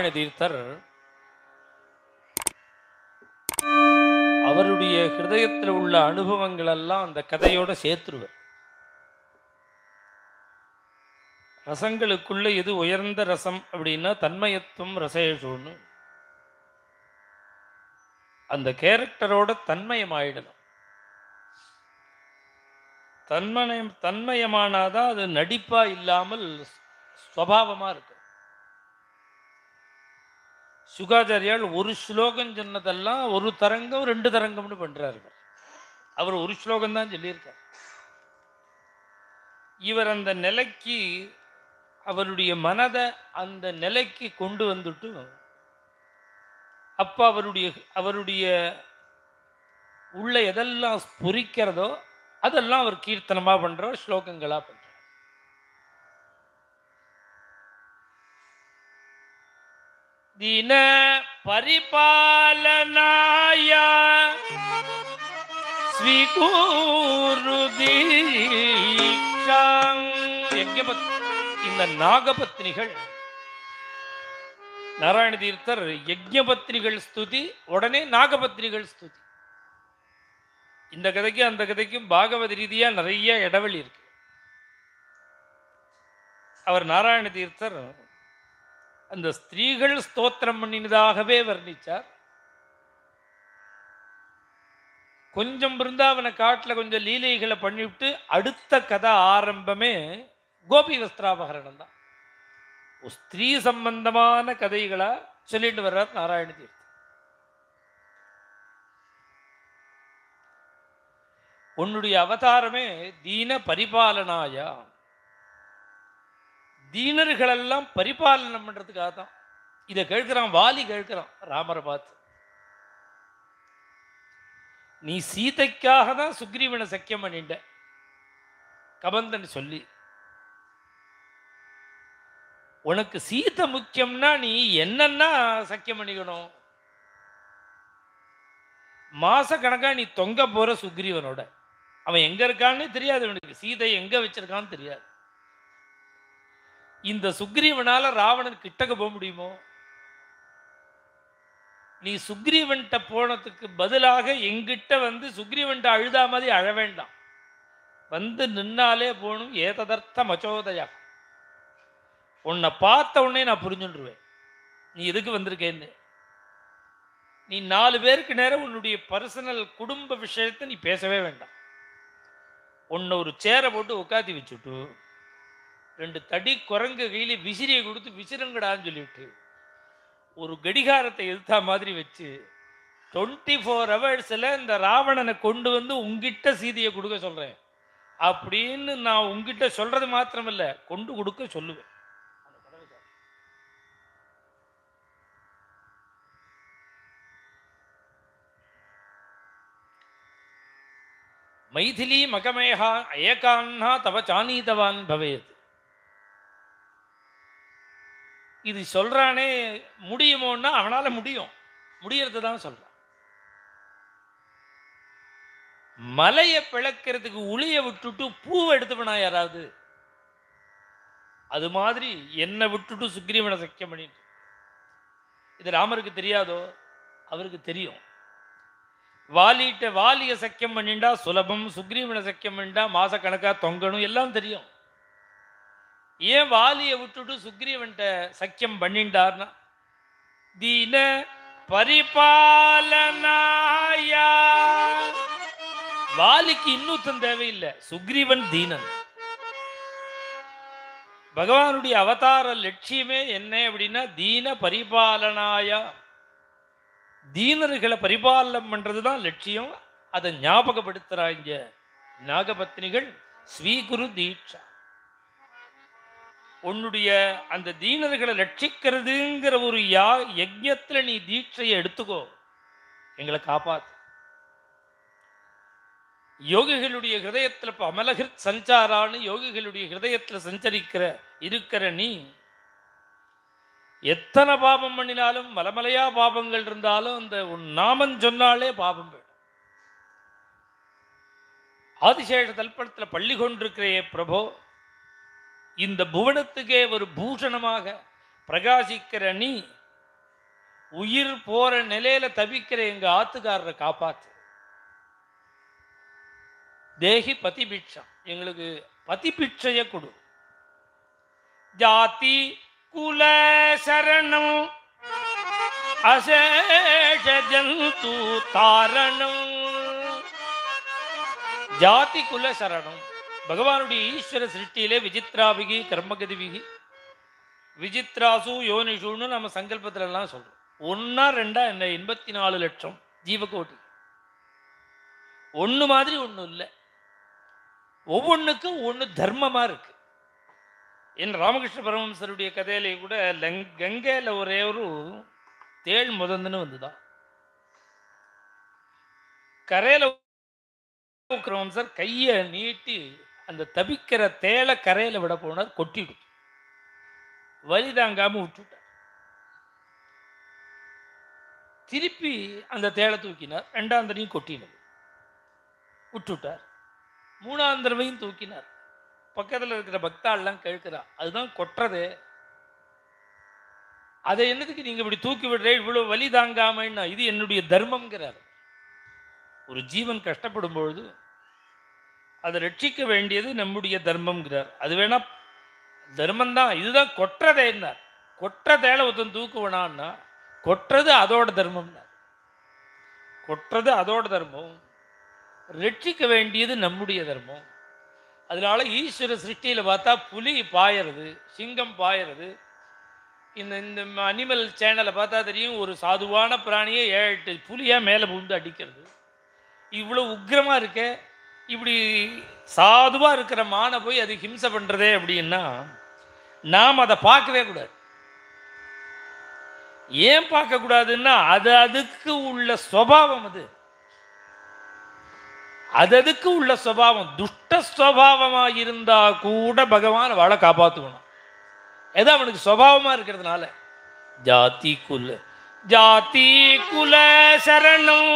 நாராயண தீர்த்தர் அவருடைய ஹிருதயத்தில் உள்ள அனுபவங்கள் எல்லாம் அந்த கதையோட சேர்த்துருவர் ரசங்களுக்குள்ள எது உயர்ந்த ரசம் அப்படின்னா தன்மயத்துவம் ரசேஷுன்னு அந்த கேரக்டரோட தன்மயமாயிடணும் தன்மயம் தன்மயமானாதான் அது நடிப்பா இல்லாமல் ஸ்வபாவமா இருக்கு சுகாச்சாரியால் ஒரு ஸ்லோகம் சொன்னதெல்லாம் ஒரு தரங்கம் ரெண்டு தரங்கம்னு பண்றாரு இவர். அவர் ஒரு ஸ்லோகம் தான் சொல்லியிருக்கார் இவர் அந்த நிலைக்கு அவருடைய மனதை அந்த நிலைக்கு கொண்டு வந்துட்டு அப்ப அவருடைய அவருடைய உள்ள எதெல்லாம் ஸ்புரிக்கிறதோ அதெல்லாம் அவர் கீர்த்தனமா பண்றார் ஸ்லோகங்களா பண்றார் தின பரிபாலனாய ஸ்வீகூரு தீக்ஷாம். யஜ்ஞபத்- இந்த நாகபத்னிகள் நாராயண தீர்த்தர் யஜ்ஞபத்னிகள் ஸ்துதி உடனே நாகபத்னிகள் ஸ்துதி இந்த கதைக்கு அந்த கதைக்கும் பாகவத ரீதியா நிறைய இடைவெளி இருக்கு அவர் நாராயண தீர்த்தர் அந்த ஸ்திரீகள் ஸ்தோத்திரம் பண்ணினதாகவே வர்ணிச்சார் கொஞ்சம் பிருந்தாவன காட்டுல கொஞ்சம் லீலைகளை பண்ணிவிட்டு அடுத்த கதை ஆரம்பமே கோபி வஸ்திராபகரணம் தான் ஒரு ஸ்திரீ சம்பந்தமான கதைகளா சொல்லிட்டு வர்றார் நாராயண தீர்த்தர் உன்னுடைய அவதாரமே தீன பரிபாலனாயா தீனர்களெல்லாம் பரிபாலனம் பண்றதுக்காக தான் இதை கேட்கிறான் வாலி கேட்கிறான் ராமரை பார்த்து நீ சீதைக்காக தான் சுக்ரீவனை சக்கியம் பண்ணிட்ட கபந்தன் சொல்லி உனக்கு சீதை முக்கியம்னா நீ என்னன்னா சக்கியம் பண்ணிக்கணும் மாச கணக்கா நீ தொங்க போற சுக்ரீவனோட அவன் எங்க இருக்கான்னு தெரியாது அவனுக்கு சீதை எங்க வச்சிருக்கான்னு தெரியாது இந்த சுக்ரீவனால ராவணன் கிட்டக்க போக முடியுமோ நீ சுக்ரீவன்கிட்ட போனதுக்கு பதிலாக எங்கிட்ட வந்து சுக்ரீவன்ட்ட அழுதா மாதிரி அழ வேண்டாம் வந்து நின்னாலே போகணும் ஏததர்த்த மச்சோதயா உன்னை பார்த்த உடனே நான் புரிஞ்சுடுவேன் நீ எதுக்கு வந்திருக்கேன்னு நீ நாலு பேருக்கு நேரம் உன்னுடைய பர்சனல் குடும்ப விஷயத்தை நீ பேசவே வேண்டாம் உன்னை ஒரு சேரை போட்டு உட்காத்தி வச்சுட்டு ரெண்டு தடி குரங்கு கையில விசிறியை கொடுத்து விசிறுங்கடான்னு சொல்லிவிட்டு ஒரு கடிகாரத்தை எதிர்த்தா மாதிரி வச்சு டுவெண்ட்டி ஃபோர் ஹவர்ஸில் இந்த ராவணனை கொண்டு வந்து உங்ககிட்ட சீதையை கொடுக்க சொல்கிறேன் அப்படின்னு நான் உங்ககிட்ட சொல்றது மாத்திரமில்ல கொண்டு கொடுக்க சொல்லுவேன் மைதிலி மகமேகா ஏகான்னா தவ சானீதவான் பவேத் இது சொல்றானே முடியுமோன்னா அவனால முடியும் முடியறது தான் சொல்றான் மலையை பிளக்கிறதுக்கு உளிய விட்டுட்டு பூவை எடுத்துவனா யாராவது அது மாதிரி என்னை விட்டுட்டு சுக்ரீவனை சக்கியம் பண்ணிட்டு இது ராமருக்கு தெரியாதோ அவருக்கு தெரியும் வாலிட்ட வாலிய சக்கியம் பண்ணிண்டா சுலபம் சுக்ரீவனை சக்கியம் பண்ணிண்டா மாசக்கணக்கா தொங்கணும் எல்லாம் தெரியும் ஏன் வாலியை விட்டுட்டு சுக்ரீவன்ட்ட சக்கியம் பண்ணிண்டார்னா தீன பரிபாலனாயா வாலிக்கு இன்னொருத்தன் தேவையில்லை சுக்ரீவன் தீனன் பகவானுடைய அவதார லட்சியமே என்ன அப்படின்னா தீன பரிபாலனாயா தீனர்களை பரிபாலனம் பண்றது தான் லட்சியம் அதை ஞாபகப்படுத்துறாங்க நாகபத்னிகள் ஸ்வீகுரு தீட்சா உன்னுடைய அந்த தீனர்களை ரட்சிக்கிறதுங்கிற ஒரு யா யஜ்யத்துல நீ தீட்சையை எடுத்துக்கோ எங்களை காப்பாத்து யோகிகளுடைய ஹிருதயத்துல இப்ப அமலகிருத் சஞ்சாரான்னு யோகிகளுடைய ஹிருதயத்துல சஞ்சரிக்கிற இருக்கிற நீ எத்தனை பாபம் பண்ணினாலும் மலமலையா பாபங்கள் இருந்தாலும் அந்த உன் நாமம் சொன்னாலே பாபம் போயிடும் ஆதிசேஷ தல்படத்துல பள்ளி கொண்டிருக்கிறே பிரபோ இந்த புவனத்துக்கே ஒரு பூஷணமாக பிரகாசிக்கிற நீ உயிர் போற நிலையில தவிக்கிற எங்க ஆத்துக்காரரை காப்பாத்து தேகி பதி பிட்சம் எங்களுக்கு பதி பிட்சைய கொடு ஜாதி குல சரணம் அசேஷ ஜந்து தாரணம் ஜாதி குல சரணம் பகவானுடைய ஈஸ்வர சிருஷ்டியிலே விசித்ராபிகி கர்மகதிபிகி விசித்ராசு யோனிஷுன்னு நம்ம சங்கல்பத்துல எல்லாம் சொல்றோம் ஒன்னா ரெண்டா என்ன எண்பத்தி நாலு லட்சம் ஜீவகோட்டி ஒண்ணு மாதிரி ஒண்ணு இல்லை ஒவ்வொன்றுக்கும் ஒண்ணு தர்மமா இருக்கு என் ராமகிருஷ்ண பரமஹம்சருடைய கதையிலே கூட லங் கங்கையில ஒரே ஒரு தேள் முதந்துன்னு வந்துதான் கரையில சார் கையை நீட்டி அந்த தபிக்கிற தேளை கரையில விட போனார் கொட்டிடும் வலி தாங்காம விட்டுட்டார் திருப்பி அந்த தேளை தூக்கினார் ரெண்டாம் தடவையும் கொட்டினது விட்டுட்டார் மூணாம் தடவையும் தூக்கினார் பக்கத்தில் இருக்கிற பக்தாள்லாம் கேட்கிறா அதுதான் கொட்டுறது அதை என்னதுக்கு நீங்க இப்படி தூக்கி விடுறே இவ்வளவு வலி தாங்காமன்னா இது என்னுடைய தர்மம்ங்கிறார் ஒரு ஜீவன் கஷ்டப்படும் பொழுது அதை ரட்சிக்க வேண்டியது நம்முடைய தர்மம்ங்கிறார் அது வேணா தர்மம்தான் இதுதான் கொட்டுறதே என்ன கொற்ற தேளை ஒருத்தன் தூக்குவனான்னா கொட்டுறது அதோட தர்மம்னா கொட்டுறது அதோட தர்மம் ரட்சிக்க வேண்டியது நம்முடைய தர்மம் அதனால ஈஸ்வர சிருஷ்டியில பார்த்தா புலி பாயறது சிங்கம் பாயறது இந்த இந்த அனிமல் சேனலை பார்த்தா தெரியும் ஒரு சாதுவான பிராணியை ஏழு எட்டு புலியா மேலே புகுந்து அடிக்கிறது இவ்வளோ உக்கிரமா இருக்கே இப்படி சாதுவா இருக்கிற மானை போய் அது ஹிம்சை பண்றதே அப்படின்னா நாம் அதை பார்க்கவே கூடாது ஏன் பார்க்க கூடாதுன்னா அது அதுக்கு உள்ள சுவாவம் அது அது அதுக்கு உள்ள சுவாவம் துஷ்ட சுவாவமா இருந்தா கூட பகவான் அவளை காப்பாத்துக்கணும் ஏதோ அவனுக்கு சுவாவமா இருக்கிறதுனால ஜாதி குல ஜாதி குல சரணம்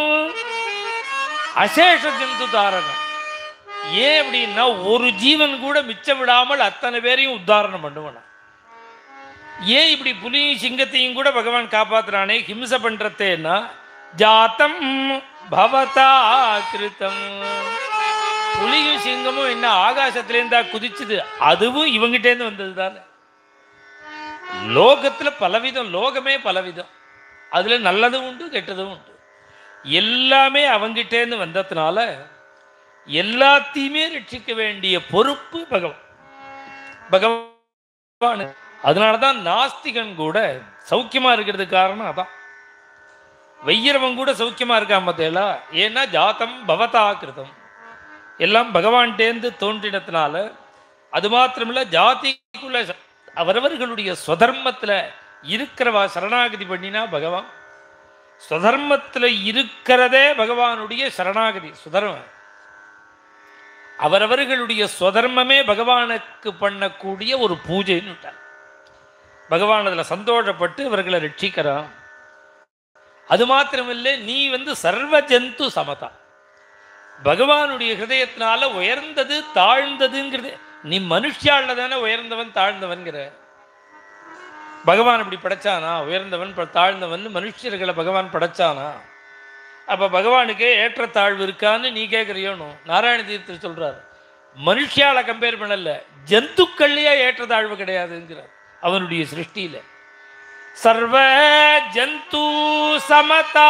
அசேஷ ஜந்து தாரணம் ஏன் அப்படின்னா ஒரு ஜீவன் கூட மிச்சம் விடாமல் அத்தனை பேரையும் உத்தாரணம் பண்ணுவானா ஏன் இப்படி புலியும் சிங்கத்தையும் கூட பகவான் காப்பாத்துறானே ஹிம்சை பண்றதேன்னா ஜாத்தம் பவதா கிருத்தம் புலியும் சிங்கமும் என்ன ஆகாசத்திலேருந்தா குதிச்சுது அதுவும் இவங்கிட்டேருந்து வந்தது தானே லோகத்துல பலவிதம் லோகமே பலவிதம் அதுல நல்லதும் உண்டு கெட்டதும் உண்டு எல்லாமே அவங்கிட்டேருந்து வந்ததுனால எல்லாத்தையுமே ரட்சிக்க வேண்டிய பொறுப்பு பகவான் பகவான் அதனால தான் நாஸ்திகன் கூட சௌக்கியமா இருக்கிறதுக்கு காரணம் அதான் வெய்யறவன் கூட சௌக்கியமா இருக்கான் பார்த்தேலா ஏன்னா ஜாத்தம் பவதா கிருதம் எல்லாம் பகவான்டேந்து தோன்றினதுனால அது மாத்திரமில்ல ஜாதிக்குள்ள ச- அவரவர்களுடைய ஸ்வதர்மத்துல இருக்கிறவா சரணாகதி பண்ணினா பகவான் ஸ்வதர்மத்துல இருக்கிறதே பகவானுடைய சரணாகதி சுதர்மம் அவரவர்களுடைய ஸ்வதர்மமே பகவானுக்கு பண்ணக்கூடிய ஒரு பூஜைன்னு விட்டார் பகவான் அதுல சந்தோஷப்பட்டு இவர்களை ரட்சிக்கிறான் அது மாத்திரமில்லை நீ வந்து சர்வ ஜந்து சமதா பகவானுடைய ஹிருதயத்தினால உயர்ந்தது தாழ்ந்ததுங்கிறது நீ மனுஷியால தானே உயர்ந்தவன் தாழ்ந்தவன்கிற பகவான் இப்படி படைச்சானா உயர்ந்தவன் ப- தாழ்ந்தவன் மனுஷர்களை பகவான் படைச்சானா அப்ப பகவானுக்கு ஏற்றத்தாழ்வு இருக்கான்னு நீ கேட்குறியோனோ நாராயண தீர்த்தர் சொல்றார் மனுஷியால கம்பேர் பண்ணல ஜந்துக்கள்லயே ஏற்றத்தாழ்வு கிடையாதுங்கிறார் அவனுடைய சிருஷ்டியில சர்வ ஜந்து சமதா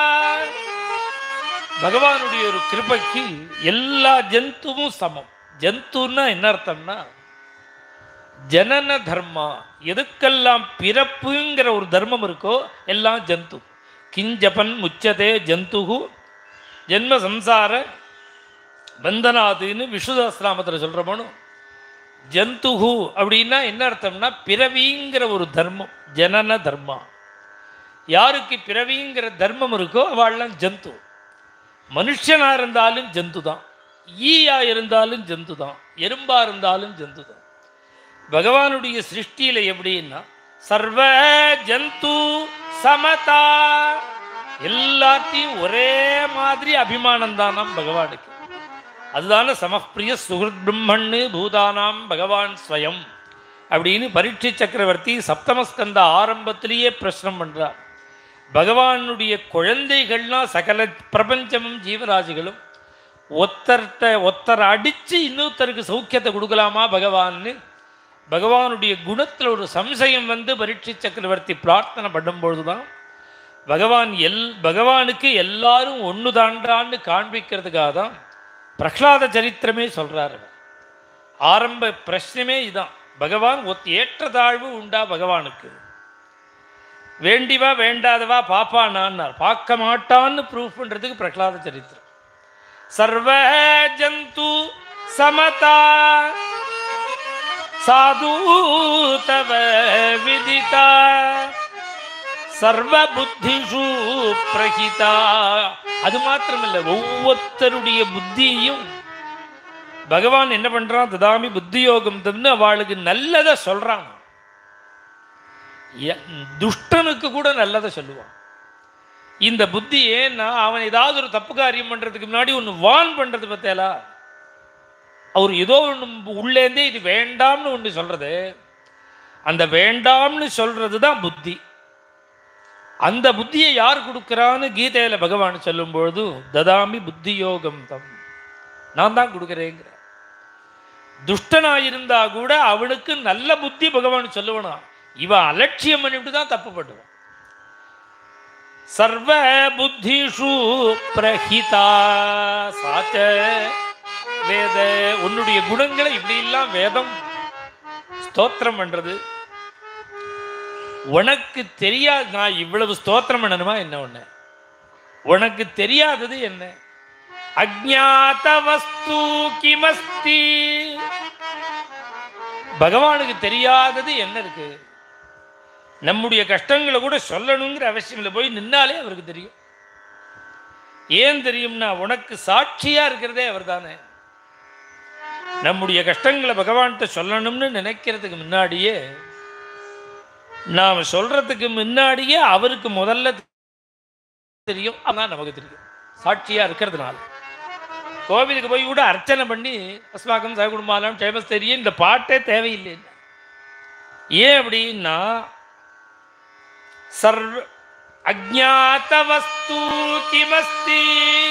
பகவானுடைய ஒரு கிருபைக்கு எல்லா ஜந்துவும் சமம் ஜந்துன்னா என்ன அர்த்தம்னா ஜனன தர்மா எதுக்கெல்லாம் பிறப்புங்கிற ஒரு தர்மம் இருக்கோ எல்லாம் ஜந்து கிஞ்சபன் முச்சதே ஜந்துகு ஜென்ம சம்சார பந்தனாதுன்னு விஷ்ணுதாஸ்ராமத்தில் சொல்கிறோமோ ஜந்துகு அப்படின்னா என்ன அர்த்தம்னா பிறவிங்கிற ஒரு தர்மம் ஜனன தர்மா யாருக்கு பிறவிங்கிற தர்மம் இருக்கோ அவள்லாம் ஜந்து மனுஷனா இருந்தாலும் ஜந்து தான் ஈயா இருந்தாலும் ஜந்து தான் எறும்பா இருந்தாலும் ஜந்து தான் பகவானுடைய சிருஷ்டியில எப்படின்னா சர்வ ஜந்து சமதா எல்லாத்தையும் ஒரே மாதிரி அபிமானம் தானாம் பகவானுக்கு அதுதானே சமப்பிரிய சுகிருத் பிரம்மன்னு பூதானாம் பகவான் ஸ்வயம் அப்படின்னு பரீட்சை சக்கரவர்த்தி சப்தமஸ்கந்த ஆரம்பத்திலேயே பிரச்சனம் பண்றார் பகவானுடைய குழந்தைகள்லாம் சகல பிரபஞ்சமும் ஜீவராசிகளும் ஒத்தர்கிட்ட ஒத்தரை அடித்து இன்னொருத்தருக்கு சௌக்கியத்தை கொடுக்கலாமா பகவான்னு பகவானுடைய குணத்தில் ஒரு சம்சயம் வந்து பரீட்சை சக்கரவர்த்தி பிரார்த்தனை பண்ணும்பொழுது தான் பகவான் எல் பகவானுக்கு எல்லாரும் ஒன்று தாண்டான்னு காண்பிக்கிறதுக்காக தான் பிரகலாத சரித்திரமே சொல்கிறார் ஆரம்ப பிரச்சனமே இதுதான் பகவான் ஒத் ஏற்றத்தாழ்வு உண்டா பகவானுக்கு வேண்டிவா வேண்டாதவா பாப்பானான்னார் பார்க்க மாட்டான்னு ப்ரூஃப் பண்ணுறதுக்கு பிரகலாத சரித்திரம் சர்வ ஜந்து சமதா சாது தவ விதிதா சர்வ புத்திஷு பிரகிதா அது மாத்திரமில்லை ஒவ்வொருத்தருடைய புத்தியையும் பகவான் என்ன பண்றான் ததாமி புத்தியோகம் தந்து அவளுக்கு நல்லதை சொல்றான் எ- துஷ்டனுக்கு கூட நல்லதை சொல்லுவான் இந்த புத்தி ஏன்னா அவன் ஏதாவது ஒரு தப்பு காரியம் பண்றதுக்கு முன்னாடி ஒன்று வான் பண்றது பத்தியலா அவர் ஏதோ ஒன்று உள்ளேந்தே இது வேண்டாம்னு ஒன்று சொல்றது அந்த வேண்டாம்னு சொல்றது தான் புத்தி அந்த புத்தியை யார் கொடுக்குறான்னு கீதையில பகவான் சொல்லும்பொழுது ததாமி புத்தி யோகம் தம் நான் தான் கொடுக்குறேங்கிற துஷ்டனா இருந்தா கூட அவனுக்கு நல்ல புத்தி பகவான் சொல்லுவனா இவன் அலட்சியம் பண்ணிவிட்டு தான் தப்பு பண்ணுவான் சர்வ புத்திஷு பிரஹிதா சாச்ச வேத உன்னுடைய குணங்களை இப்படி எல்லாம் வேதம் ஸ்தோத்திரம் பண்றது உனக்கு தெரியாது நான் இவ்வளவு ஸ்தோத்திரம் பண்ணணுமா என்ன ஒண்ணு உனக்கு தெரியாதது என்ன அஜ்ஞாத வஸ்து கிமஸ்தி பகவானுக்கு தெரியாதது என்ன இருக்கு நம்முடைய கஷ்டங்களை கூட சொல்லணுங்கிற அவசியம் இல்லை போய் நின்னாலே அவருக்கு தெரியும் ஏன் தெரியும்னா உனக்கு சாட்சியா இருக்கிறதே அவர்தானே நம்முடைய கஷ்டங்களை பகவான்கிட்ட சொல்லணும்னு நினைக்கிறதுக்கு முன்னாடியே நாம் சொல்றதுக்கு முன்னாடியே அவருக்கு முதல்ல தெரியும் அதான் நமக்கு தெரியும் சாட்சியா இருக்கிறதுனால கோவிலுக்கு போய் கூட அர்ச்சனை பண்ணி அஸ்மாக்கம் சகுடும்பாலம் ஃபேமஸ் தெரியும் இந்த பாட்டே தேவையில்லை ஏன் அப்படின்னா சர்வ அஜாத்த வஸ்து கிமஸ்தி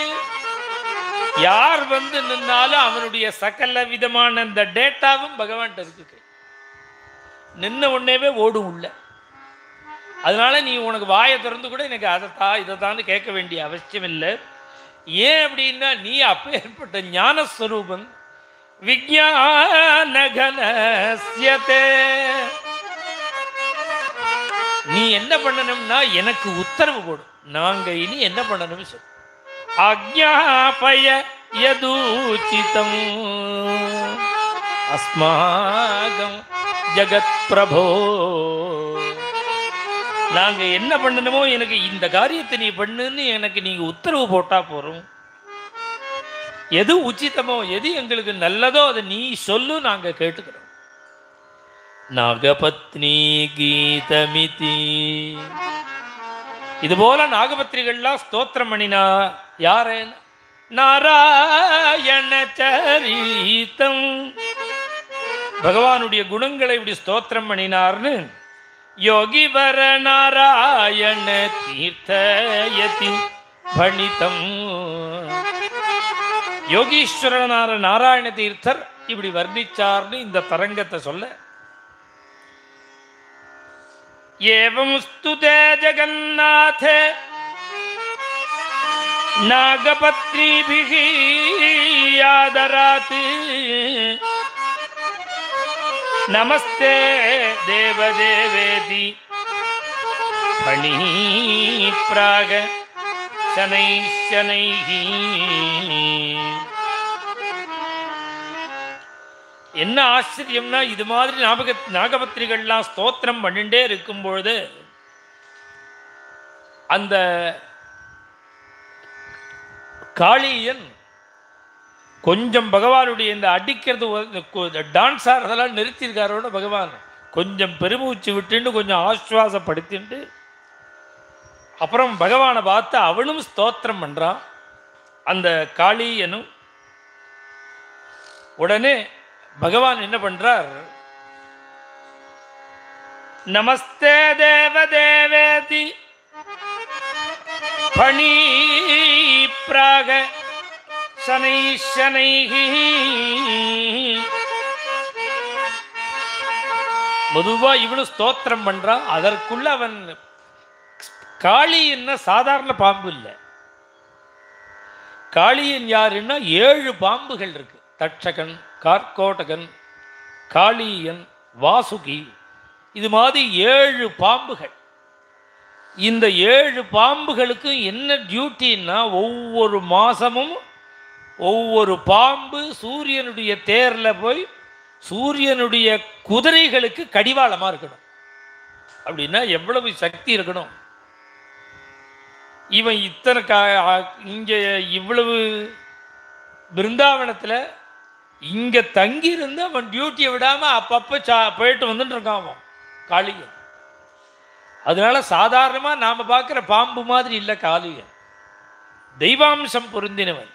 யார் வந்து நின்னாலும் அவனுடைய சகல விதமான அந்த டேட்டாவும் பகவான்கிட்ட இருக்கு நின்ன உடனேவே ஓடும் உள்ள அதனால நீ உனக்கு வாயை திறந்து கூட எனக்கு அதை தா இதை தான் கேட்க வேண்டிய அவசியம் இல்லை ஏன் அப்படின்னா நீ அப்பேற்பட்ட ஞானஸ்வரூபன் விஜயானகனஸ்யதே நீ என்ன பண்ணணும்னா எனக்கு உத்தரவு போடு நாங்க இனி என்ன பண்ணணும்னு சொல்லு ஆக்ஞாபய யதூச்சிதம் அஸ்மாகம் ஜகத் பிரபோ நாங்க என்ன பண்ணணுமோ எனக்கு இந்த காரியத்தை நீ பண்ணுன்னு எனக்கு நீங்க உத்தரவு போட்டா போறோம் எது உச்சிதமோ எது எங்களுக்கு நல்லதோ அதை நீ சொல்லு நாங்க கேட்டுக்கிறோம் நாகபத்னி கீதமிதி இது போல நாகபத்ரிகள்லாம் ஸ்தோத்திரம் பண்ணினா யாரு நாராயண சரித்தம் பகவானுடைய குணங்களை இப்படி ஸ்தோத்திரம் பண்ணினார்னு யோகி வர நாராயண தீர்த்தயதி பணிதம் யோகீஸ்வரனார நாராயண தீர்த்தர் இப்படி வர்ணிச்சார்னு இந்த தரங்கத்தை சொல்ல ஏவம் ஸ்துதே ஜகநாதே நாகபத்ரிபிः ஆதராத் நமஸ்தே தேவதேவேதி பணி பிராக சனை சனைஹி என்ன ஆச்சரியம்னா இது மாதிரி ஞாபக நாகபத்திரிகள்லாம் ஸ்தோத்திரம் பண்ணிட்டே இருக்கும் பொழுது அந்த காளியன் கொஞ்சம் பகவானுடைய இந்த அடிக்கிறது டான்ஸ் ஆடுறதெல்லாம் நிறுத்தியிருக்காரோட பகவான் கொஞ்சம் பெருமூச்சு விட்டுன்னு கொஞ்சம் ஆஸ்வாசப்படுத்திட்டு அப்புறம் பகவானை பார்த்து அவனும் ஸ்தோத்திரம் பண்றான் அந்த காளியனும் உடனே பகவான் என்ன பண்றார் நமஸ்தே தேவ தேவேதி பணி பிராக சனை சனைகி பொதுவா இவனும் ஸ்தோத்திரம் பண்றான் அதற்குள்ள அவன் காளி என்ன சாதாரண பாம்பு இல்லை காளியன் யாருன்னா ஏழு பாம்புகள் இருக்கு தட்சகன் கார்கோடகன் காளியன் வாசுகி இது மாதிரி ஏழு பாம்புகள் இந்த ஏழு பாம்புகளுக்கும் என்ன டியூட்டின்னா ஒவ்வொரு மாசமும் ஒவ்வொரு பாம்பு சூரியனுடைய தேர்ல போய் சூரியனுடைய குதிரைகளுக்கு கடிவாளமா இருக்கணும் அப்படின்னா எவ்வளவு சக்தி இருக்கணும் இவன் இத்தனை கா இங்கே இவ்வளவு பிருந்தாவனத்தில் இங்கே தங்கி இருந்து அவன் டியூட்டியை விடாமல் அப்பப்போ சா போயிட்டு வந்துட்டு இருக்கான் அவன் காளியன் அதனால சாதாரணமாக நாம் பார்க்குற பாம்பு மாதிரி இல்லை காளியன் தெய்வாம்சம் பொருந்தினவன்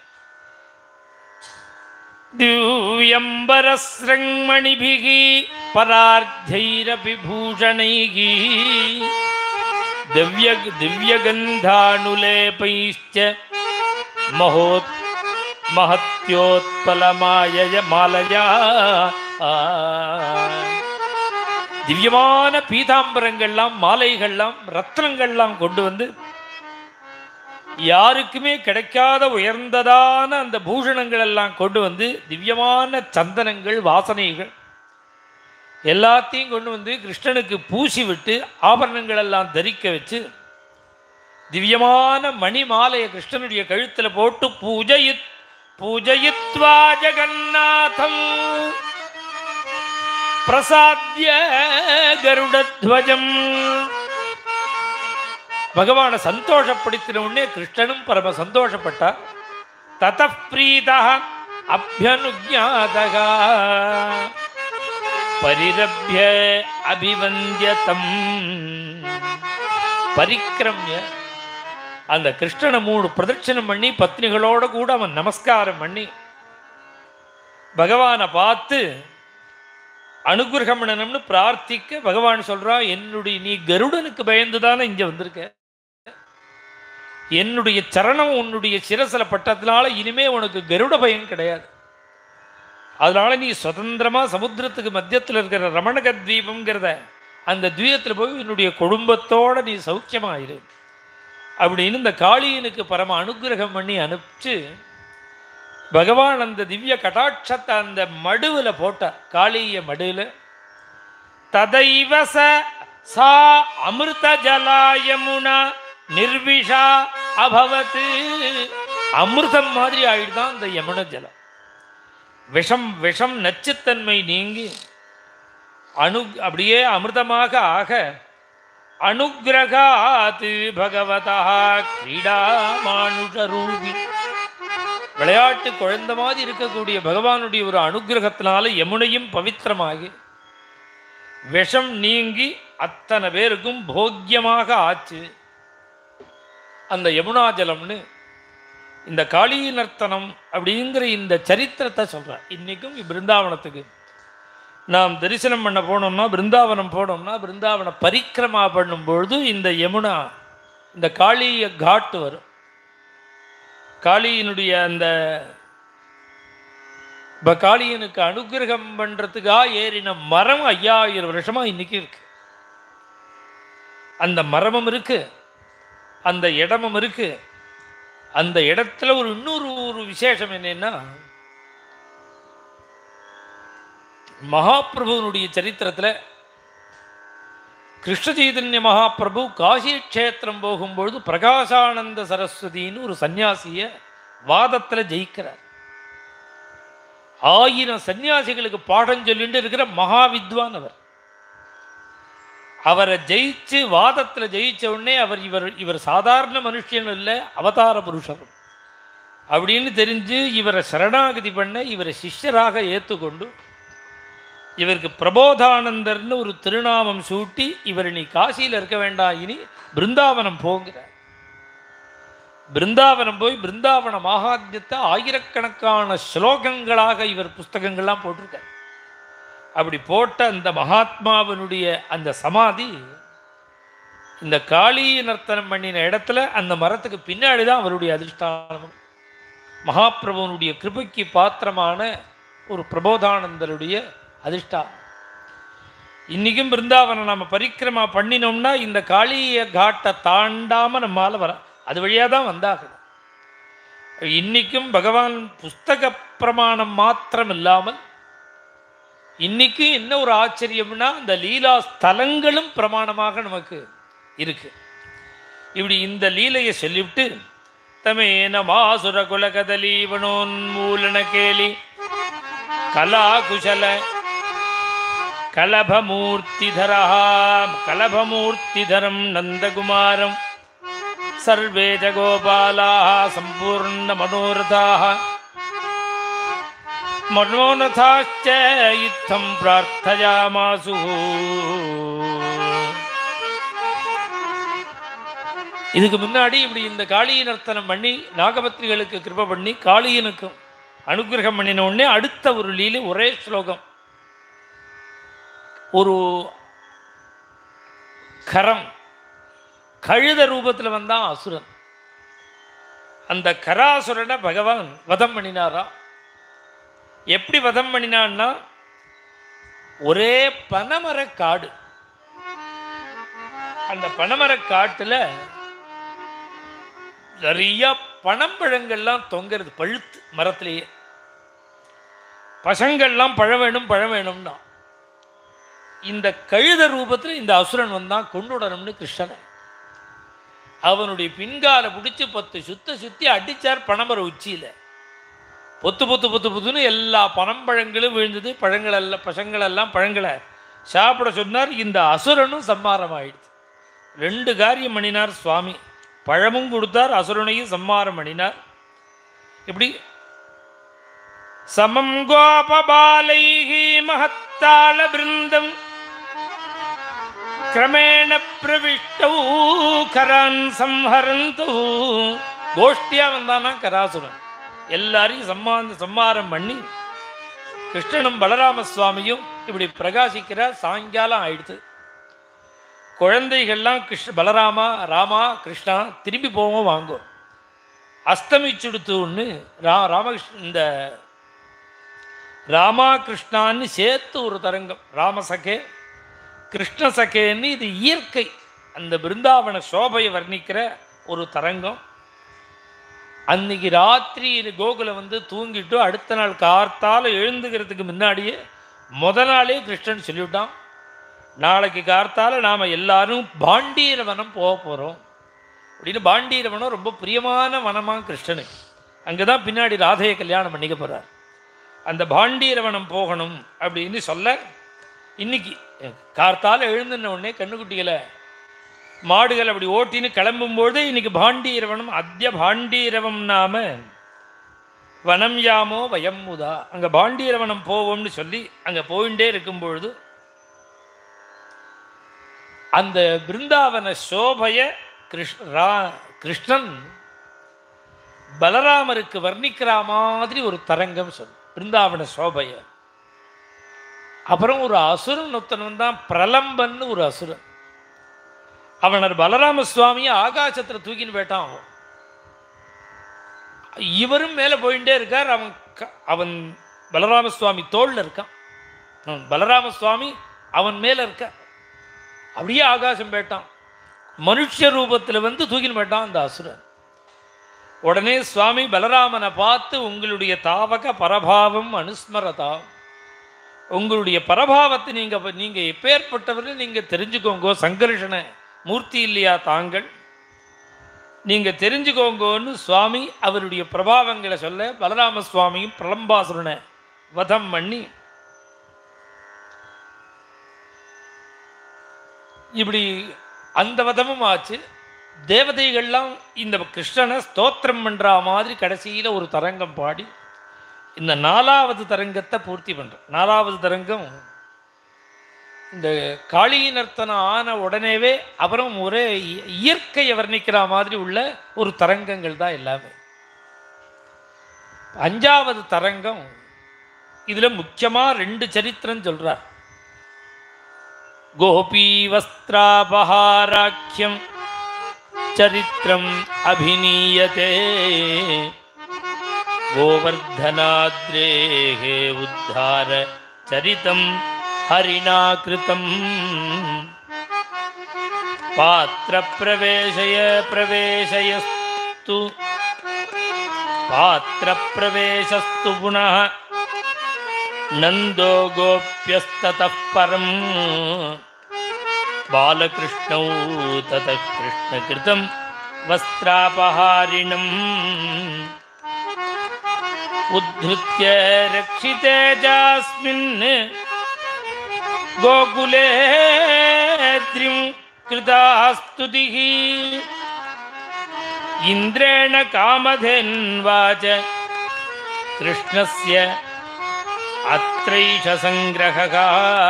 திவ்யம்பரஸ்ரங்மணிபிகி பரார்த்தைரபி பூஷணைகி दिव्य दिव्यगन्धानुलेपैश्च महोत् महत्योत्पलमायय மாலயா திவ்யமான பீதாம்பரங்கள்லாம் மாலைகள்லாம் ரத்னங்கள்லாம் கொண்டு வந்து யாருக்குமே கிடைக்காத உயர்ந்ததான அந்த பூஷணங்கள் எல்லாம் கொண்டு வந்து திவ்யமான சந்தனங்கள் வாசனைகள் எல்லாத்தையும் கொண்டு வந்து கிருஷ்ணனுக்கு பூசி விட்டு ஆபரணங்கள் எல்லாம் தரிக்க வச்சு திவ்யமான மணி மாலையை கிருஷ்ணனுடைய கழுத்துல போட்டு பூஜயித் பூஜயித்வா ஜெகநாதம் பிரசாத்ய கருடத்வஜம் பகவானை சந்தோஷப்படுத்தின உடனே கிருஷ்ணனும் பரம சந்தோஷப்பட்டார் ததப்பிரீதா அபியனுஜாதகா பரிரப்ய அபிவந்தியதம் பரிக்கிரமிய அந்த கிருஷ்ணனை மூணு பிரதட்சணம் பண்ணி பத்னிகளோட கூட அவன் நமஸ்காரம் பண்ணி பகவானை பார்த்து அனுகிரகம் பண்ணணும்னு பிரார்த்திக்க பகவான் சொல்றான் என்னுடைய நீ கருடனுக்கு பயந்து தானே இங்க வந்திருக்க என்னுடைய சரணம் உன்னுடைய சிரசில பட்டதுனால இனிமே உனக்கு கருட பயம் கிடையாது அதனால நீ சுதந்திரமா சமுத்திரத்துக்கு மத்தியத்தில் இருக்கிற ரமணக தீபம்ங்கிறத அந்த தீபத்தில் போய் என்னுடைய குடும்பத்தோட நீ சௌக்கியமாயிரு அப்படின்னு இந்த காளியனுக்கு பரம அனுகிரகம் பண்ணி அனுப்பிச்சு பகவான் அந்த திவ்ய கடாட்சத்தை அந்த மடுவில் போட்டார் காளிய மடுவில் ததைவ ச சா அமிர்த ஜலாயமுனா நிர்விஷா அபவத்து அமிர்தம் மாதிரி ஆயிடுதான் அந்த யமுன ஜலம் விஷம் விஷம் நச்சுத்தன்மை நீங்கி அணு அப்படியே அமிர்தமாக ஆக அனுகிரகாத் பகவதா கிரீடா மானுஷரூபி விளையாட்டு குழந்தை மாதிரி இருக்கக்கூடிய பகவானுடைய ஒரு அனுகிரகத்தினால யமுனையும் பவித்திரமாகி விஷம் நீங்கி அத்தனை பேருக்கும் போக்கியமாக ஆச்சு அந்த யமுனா ஜலம்னு இந்த காளி நர்த்தனம் அப்படிங்கிற இந்த சரித்திரத்தை சொல்கிறேன் இன்றைக்கும் பிருந்தாவனத்துக்கு நாம் தரிசனம் பண்ண போனோம்னா பிருந்தாவனம் போனோம்னா பிருந்தாவன பரிக்கிரமா பண்ணும்பொழுது இந்த யமுனா இந்த காளிய காட்டு வரும் காளியினுடைய அந்த இப்ப காளியனுக்கு அனுகிரகம் பண்றதுக்காக ஏறின மரம் ஐயாயிரம் வருஷமா இன்னைக்கு இருக்கு அந்த மரமும் இருக்கு அந்த இடமும் இருக்கு அந்த இடத்துல ஒரு இன்னொரு ஒரு விசேஷம் என்னன்னா மகாபிரபுவனுடைய சரித்திரத்துல கிருஷ்ண சைதன்ய மகாபிரபு காசி க்ஷேத்திரம் போகும்பொழுது பிரகாசானந்த சரஸ்வதின்னு ஒரு சன்னியாசிய வாதத்துல ஜெயிக்கிறார் ஆயிரம் சன்னியாசிகளுக்கு பாடம் சொல்லிட்டு இருக்கிற மகா வித்வான் அவர் அவரை ஜெயிச்சு வாதத்துல ஜெயிச்ச உடனே அவர் இவர் இவர் சாதாரண மனுஷன் இல்லை அவதார புருஷர் அப்படின்னு தெரிஞ்சு இவரை சரணாகதி பண்ண இவரை சிஷ்யராக ஏற்றுக்கொண்டு இவருக்கு பிரபோதானந்தர்னு ஒரு திருநாமம் சூட்டி இவர் நீ காசியில் இருக்க வேண்டாம் இனி பிருந்தாவனம் போங்கிறார் பிருந்தாவனம் போய் பிருந்தாவன மகாத்மியத்தை ஆயிரக்கணக்கான ஸ்லோகங்களாக இவர் புஸ்தகங்கள்லாம் போட்டிருக்கார் அப்படி போட்ட அந்த மகாத்மாவினுடைய அந்த சமாதி இந்த காளி நர்த்தனம் பண்ணின இடத்துல அந்த மரத்துக்கு பின்னாடி தான் அவருடைய அதிஷ்டானமும் மகாபிரபுவனுடைய கிருபைக்கு பாத்திரமான ஒரு பிரபோதானந்தருடைய அதிஷ்டானம் இன்றைக்கும் பிருந்தாவனம் நம்ம பரிக்கிரமா பண்ணினோம்னா இந்த காளிய காட்டை தாண்டாமல் நம்மால் வர அது வழியாக தான் வந்தாகணும் இன்னைக்கும் பகவான் புஸ்தக பிரமாணம் மாத்திரம் இல்லாமல் இன்னைக்கு என்ன ஒரு ஆச்சரியம்னா இந்த லீலா ஸ்தலங்களும் பிரமாணமாக நமக்கு இருக்கு இப்படி இந்த லீலையை சொல்லிவிட்டு தமேன மாசுர குலகதலீவனோன்மூலன கேலி கலா குஷல கலபமூர்த்திதரா கலபமூர்த்திதரம் நந்தகுமாரம் சர்வே ச கோபாலாः सम्पूर्णमनोरथाः मनोरथाश्च इत्थं प्रार्थयामासु இதுக்கு முன்னாடி இப்படி இந்த காளிய நர்த்தனம் பண்ணி நாகபத்திரிகளுக்கு கிருப பண்ணி காளியனுக்கும் அனுகிரகம் பண்ணின உடனே அடுத்த ஒரு லீலை ஒரே ஸ்லோகம் ஒரு கரம் கழுத ரூபத்தில் வந்தான் அசுரன் அந்த கராசுரனை பகவான் வதம் பண்ணினாரா எப்படி வதம் பண்ணினான்னா ஒரே பனைமர காடு அந்த பனைமர காட்டுல நிறைய பனம்பழங்கள்லாம் தொங்குறது பழுத்து மரத்திலேயே பசங்கள்லாம் பழம் வேணும் பழம் வேணும்னா இந்த கழுத ரூபத்தில் இந்த அசுரன் வந்தான் கொண்டுடணும்னு கிருஷ்ணனை அவனுடைய பின்கால பிடிச்சி பத்து சுத்த சுத்தி அடிச்சார் பனமர உச்சியில பொத்து பொத்து பொத்து பொத்துன்னு எல்லா பனம்பழங்களும் விழுந்தது பழங்கள் எல்லாம் பசங்கள் எல்லாம் பழங்களை சாப்பிட சொன்னார் இந்த அசுரனும் சம்மாரம் ஆயிடுச்சு ரெண்டு காரியம் பண்ணினார் சுவாமி பழமும் கொடுத்தார் அசுரனையும் சம்மாரம் பண்ணினார் இப்படி சமம் கோபபாலைஹி மகத்தாள பிருந்தம் கிரமேண பிரவிஷ்டௌ கரான் சம்ஹரந்து கோஷ்டியா வந்தானா கராசுரன் எல்லாரையும் சம்மாந்த சம்மாரம் பண்ணி கிருஷ்ணனும் பலராம சுவாமியும் இப்படி பிரகாசிக்கிறார் சாயங்காலம் ஆயிடுது குழந்தைகள்லாம் கிருஷ்ண பலராமா ராமா கிருஷ்ணா திரும்பி போவோம் வாங்கும் அஸ்தமிச்சுடுத்துன்னு ரா ராமகிருஷ்ண இந்த ராமா கிருஷ்ணான்னு சேர்த்து ஒரு தரங்கம் ராமசகே கிருஷ்ண சகேன்னு இது இயற்கை அந்த பிருந்தாவன சோபையை வர்ணிக்கிற ஒரு தரங்கம் அன்னைக்கு ராத்திரி இது கோகுல வந்து தூங்கிட்டு அடுத்த நாள் கார்த்தால எழுந்துக்கிறதுக்கு முன்னாடியே முத நாளே கிருஷ்ணன் சொல்லிவிட்டான் நாளைக்கு கார்த்தால நாம் எல்லாரும் பாண்டீர வனம் போக போகிறோம் அப்படின்னு பாண்டீர வனம் ரொம்ப பிரியமான வனமாக கிருஷ்ணனுக்கு அங்கே தான் பின்னாடி ராதையை கல்யாணம் பண்ணிக்க போகிறார் அந்த பாண்டீரவனம் போகணும் அப்படின்னு சொல்ல இன்னைக்கு கார்த்தால எழுந்துன உடனே கண்ணுக்குட்டிகளை மாடுகள் அப்படி ஓட்டின்னு கிளம்பும்போது இன்னைக்கு பாண்டீரவனம் அத்திய பாண்டீரவம் நாம வனம் யாமோ வயம் முதா அங்கே பாண்டீரவனம் போவோம்னு சொல்லி அங்கே போயிட்டே இருக்கும் பொழுது அந்த பிருந்தாவன சோபைய கிருஷ் ரா கிருஷ்ணன் பலராமருக்கு வர்ணிக்கிற மாதிரி ஒரு தரங்கம் சொல் பிருந்தாவன சோபைய அப்புறம் ஒரு அசுரன் ஒருத்தன் தான் பிரலம்பன்னு ஒரு அசுரன் அவனர் பலராம சுவாமியை ஆகாசத்தில் தூக்கின்னு போயிட்டான் அவன் இவரும் மேலே போயிட்டே இருக்கார் அவன் க- அவன் பலராம சுவாமி தோளில் இருக்கான் அவன் பலராம சுவாமி அவன் மேலே இருக்க அப்படியே ஆகாசம் போயிட்டான் மனுஷ ரூபத்தில் வந்து தூக்கின்னு போயிட்டான் அந்த அசுரன் உடனே சுவாமி பலராமனை பார்த்து உங்களுடைய தாவக பரபாவம் அனுஸ்மரதா உங்களுடைய பரபாவத்தை நீங்கள் நீங்கள் எப்பேற்பட்டவர்கள் நீங்கள் தெரிஞ்சுக்கோங்கோ சங்கர்ஷண மூர்த்தி இல்லையா தாங்கள் நீங்கள் தெரிஞ்சுக்கோங்கோன்னு சுவாமி அவருடைய பிரபாவங்களை சொல்ல பலராம சுவாமியும் பிரலம்பாசுரனை வதம் பண்ணி இப்படி அந்த வதமும் ஆச்சு தேவதைகள்லாம் இந்த கிருஷ்ணனை ஸ்தோத்திரம் பண்ணுற மாதிரி கடைசியில் ஒரு தரங்கம் பாடி இந்த நாலாவது தரங்கத்தை பூர்த்தி பண்ணுறோம் நாலாவது தரங்கம் இந்த காளி நர்த்தனம் ஆன உடனேவே அப்புறம் ஒரே இய- இயற்கையை வர்ணிக்கிற மாதிரி உள்ள ஒரு தரங்கங்கள் தான் எல்லாமே அஞ்சாவது தரங்கம் இதில் முக்கியமாக ரெண்டு சரித்திரம் சொல்கிறார் गोपीवस्त्रापहाराख्यं चरित्रम् अभिनीयते गोवर्धनाद्रेः उद्धार चरितं हरिणा कृतम् पात्रप्रवेशय प्रवेशयस्तु पात्रप्रवेशस्तु पुनः नन्दो गोप्यस्ततः परम् बालकृष्णौ ततः कृष्णकृतं वस्त्रापहारिणम् उद्धृत्य रक्षिते चास्मिन् गोकुले द्रिं कृता स्तुतिः इन्द्रेण कामधेन्वाच कृष्णस्य அத்ரைஷ சங்கிரகா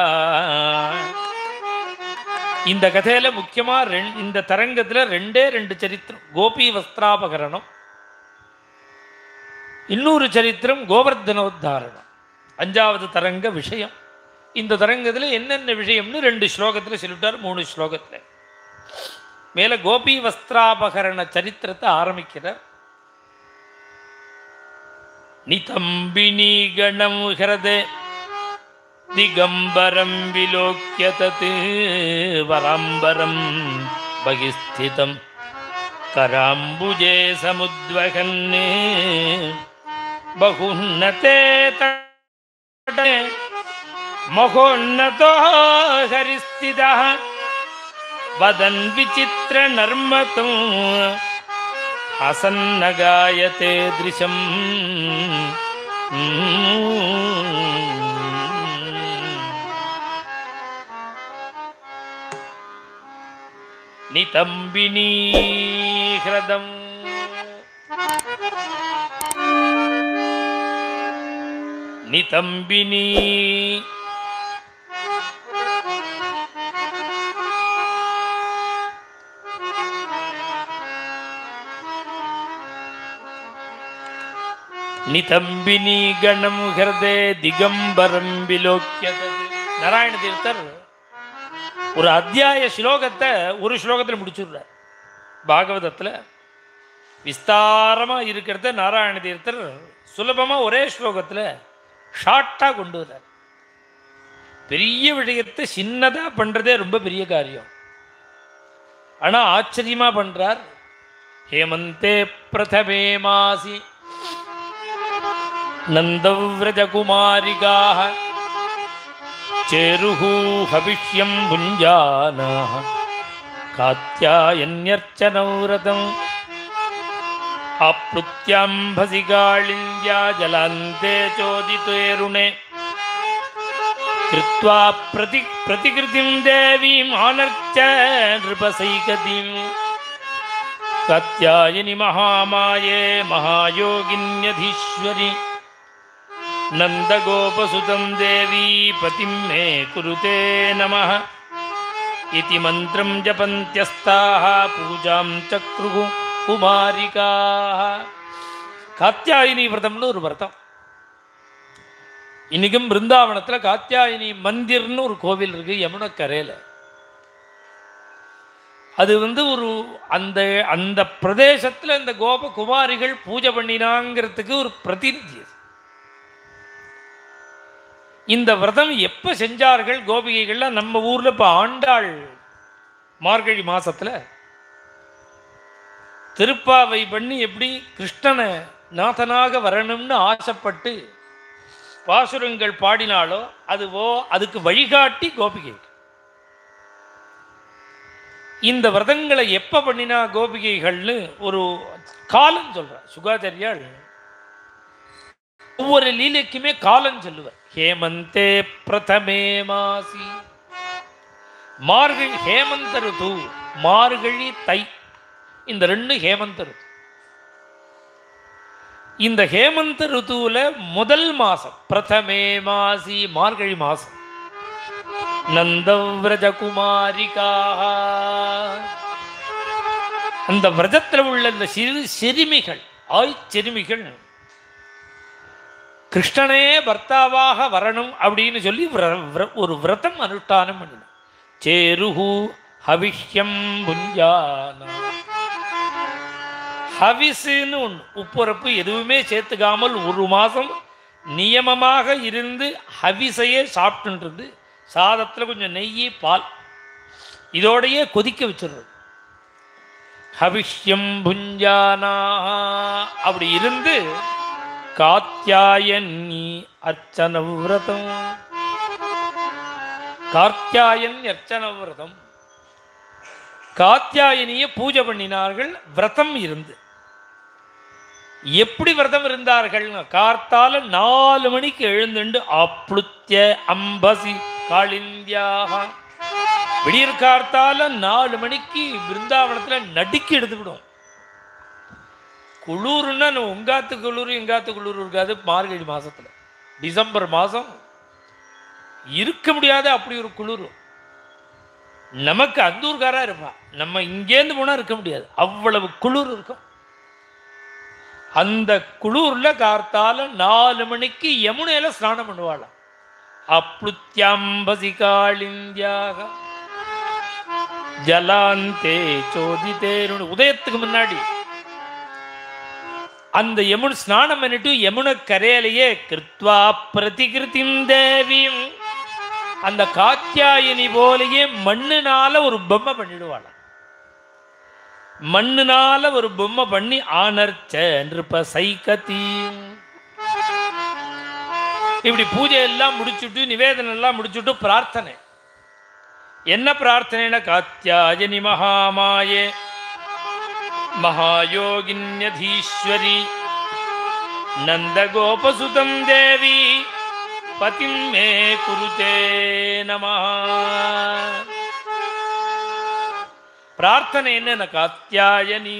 இந்த கதையில முக்கியமா ரெண் இந்த தரங்கத்துல ரெண்டே ரெண்டு சரித்திரம் கோபி வஸ்திராபகரணம் இன்னொரு சரித்திரம் கோவர்தனோத்தாரணம் அஞ்சாவது தரங்க விஷயம் இந்த தரங்கத்துல என்னென்ன விஷயம்னு ரெண்டு ஸ்லோகத்துல சொல்லிட்டார் மூணு ஸ்லோகத்துல மேல கோபி வஸ்திராபகரண சரித்திரத்தை ஆரம்பிக்கிறார் नितम्बिनीगणं हृदे दिगम्बरं विलोक्य तत् वराम्बरं बहिस्थितं कराम्बुजे समुद्वहन् बहुन्नते तटे महोन्नतो हरिस्थितः वदन् विचित्रनर्मतम् असन्नगायते दृशम् नितम्बिनी ह्रदम् नितम्बिनी நிதம்பினி கணம் ஹிருதே திகம்பரம் விலோக்கியது நாராயண தீர்த்தர் ஒரு அத்தியாய ஸ்லோகத்தை ஒரு ஸ்லோகத்தில் முடிச்சுடுறார் பாகவதத்தில் விஸ்தாரமாக இருக்கிறத நாராயண தீர்த்தர் சுலபமாக ஒரே ஸ்லோகத்தில் ஷார்ட்டாக கொண்டு வர்றார் பெரிய விஷயத்தை சின்னதாக பண்ணுறதே ரொம்ப பெரிய காரியம் ஆனால் ஆச்சரியமாக பண்ணுறார் ஹேமந்தே பிரதமே மாசி नन्दव्रजकुमारिकाः चेरुः हविष्यं भुञ्जानाः कात्यायन्यर्चनौ रतम् आप्लुत्याम्भसि काळिन्द्या जलान्ते चोदितेरुणे कृत्वा प्रति प्रतिकृतिं देवीम् आनर्च नृपसैकतीम् कात्यायनि महामाये महायोगिन्यधीश्वरि नन्दगोपसुतं देवी पतिं मे कुरुते नमः इति मन्त्रं जपन्त्यस्ताः पूजां चक्रुः குமாரிகாக காத்தியாயினி விரதம்னு ஒரு விரதம் இன்னைக்கும் பிருந்தாவனத்தில் காத்தியாயினி மந்திர்னு ஒரு கோவில் இருக்கு யமுனக்கரையில் அது வந்து ஒரு அந்த அந்த பிரதேசத்தில் இந்த கோப குமாரிகள் பூஜை பண்ணினாங்கிறதுக்கு ஒரு பிரதிநிதி அது. இந்த விரதம் எப்போ செஞ்சார்கள் கோபிகைகள்லாம் நம்ம ஊரில் இப்போ ஆண்டாள் மார்கழி மாசத்துல திருப்பாவை பண்ணி எப்படி கிருஷ்ணனை நாதனாக வரணும்னு ஆசைப்பட்டு பாசுரங்கள் பாடினாலோ அதுவோ அதுக்கு வழிகாட்டி கோபிகை இந்த விரதங்களை எப்ப பண்ணினா கோபிகைகள்னு ஒரு காலம் சொல்ற சுகாச்சாரியால் ஒவ்வொரு லீலைக்குமே காலம் சொல்லுவார் ஹேமந்தே பிரதமே மாசி மார்கழி ஹேமந்த ருது மார்கழி தை இந்த ரெண்டு ஹேமந்த ருது இந்த ஹேமந்த ருத்துவில் முதல் மாசம் பிரதமே மாசி மார்கழி மாசம் நந்தவிரஜ குமாரிகாக அந்த விரதத்தில் உள்ள இந்த சிறு சிறுமிகள் ஆய் சிறுமிகள் கிருஷ்ணனே பர்த்தாவாக வரணும் அப்படின்னு சொல்லி விர- விர- ஒரு விரதம் அனுஷ்டானம் பண்ணினான் சேருஹு ஹவிஷ்யம் புஞ்சான ஹவிஸுன்னு ஒன்று உப்புரப்பு எதுவுமே சேர்த்துக்காமல் ஒரு மாதம் நியமமாக இருந்து ஹவிஸையே சாப்பிட்டுன்றது சாதத்தில் கொஞ்சம் நெய் பால் இதோடையே கொதிக்க வச்சிடுறது ஹவிஷ்யம் புஞ்சானா அப்படி இருந்து காத்தியாயனி அர்ச்சன விரதம் கார்த்தியாயன் அர்ச்சன விரதம் காத்தியாயனிய பூஜை பண்ணினார்கள் விரதம் இருந்து எப்படி விரதம் இருந்தார்கள் கார்த்தால நாலு மணிக்கு எழுந்துண்டு அப்ளுத்திய அம்பசி காளிந்தியாக விடியற் கார்த்தால நாலு மணிக்கு பிருந்தாவனத்துல நடுக்கி எடுத்துக்கிடும் குளிர்னா நம்ம உங்காத்து குளிர் எங்காத்து குளிர் இருக்காது மார்கழி மாசத்துல டிசம்பர் மாசம் இருக்க முடியாத அப்படி ஒரு குளிர் நமக்கு அந்தூர்காரா இருப்பா நம்ம இங்கேருந்து போனா இருக்க முடியாது அவ்வளவு குளிர் இருக்கும் அந்த குளூர்ல கார்த்தால நாலு மணிக்கு யமுனையில ஸ்நானம் பண்ணுவாளாம் அப்ளுத்தியம்பசி காளிந்தியாக ஜலாந்தே சோதித்தேருன்னு உதயத்துக்கு முன்னாடி அந்த யமுன் ஸ்நானம் பண்ணிட்டு யமுன கரையிலேயே கிருத்வா பிரதிகிருதிம் தேவியும் அந்த காத்தியாயினி போலயே மண்ணுனால ஒரு பொம்மை பண்ணிடுவாளாம் மண்ணுனால ஒரு பொம்மை பண்ணி ஆனர்ச்ச நிருப்ப சைக்கத்தி இப்படி பூஜை எல்லாம் முடிச்சுட்டு நிவேதனம் எல்லாம் முடிச்சுட்டு பிரார்த்தனை என்ன பிரார்த்தனைனா காத்தியாயனி மகாமாயே மகாயோகின்யதீஸ்வரி நந்தகோபசுதம் தேவி பதிம் மே குருதே நமः பிரார்த்தனை என்ன காத்தியாயனி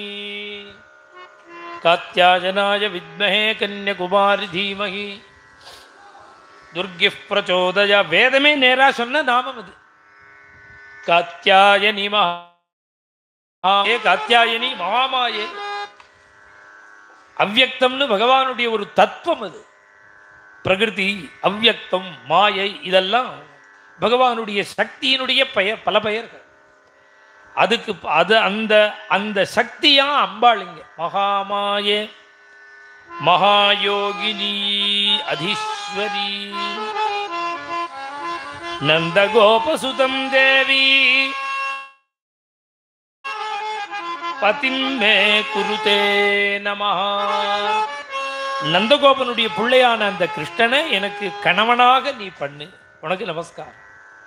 காத்தியாயனாய வித்மஹே கன்யகுமாரி தீமகி துர்கி பிரச்சோதயா வேதமே நேரா சொன்ன நாமம் அது காத்தியாயனி மகா ஏ காத்தியாயனி மகாமாயே அவ்யக்தம்னு பகவானுடைய ஒரு தத்துவம் அது பிரகிருதி அவ்யக்தம் மாயை இதெல்லாம் பகவானுடைய சக்தியினுடைய பெயர் பல பெயர்கள் அதுக்கு ப- அது அந்த அந்த சக்தியா அம்பாளுங்க மகாமாயே மகாயோகினி அதீஸ்வரி நந்தகோபசுதம் தேவி பதிம் மே குருதே நமஹ நந்தகோபனுடைய பிள்ளையான அந்த கிருஷ்ணனை எனக்கு கணவனாக நீ பண்ணு உனக்கு நமஸ்காரம்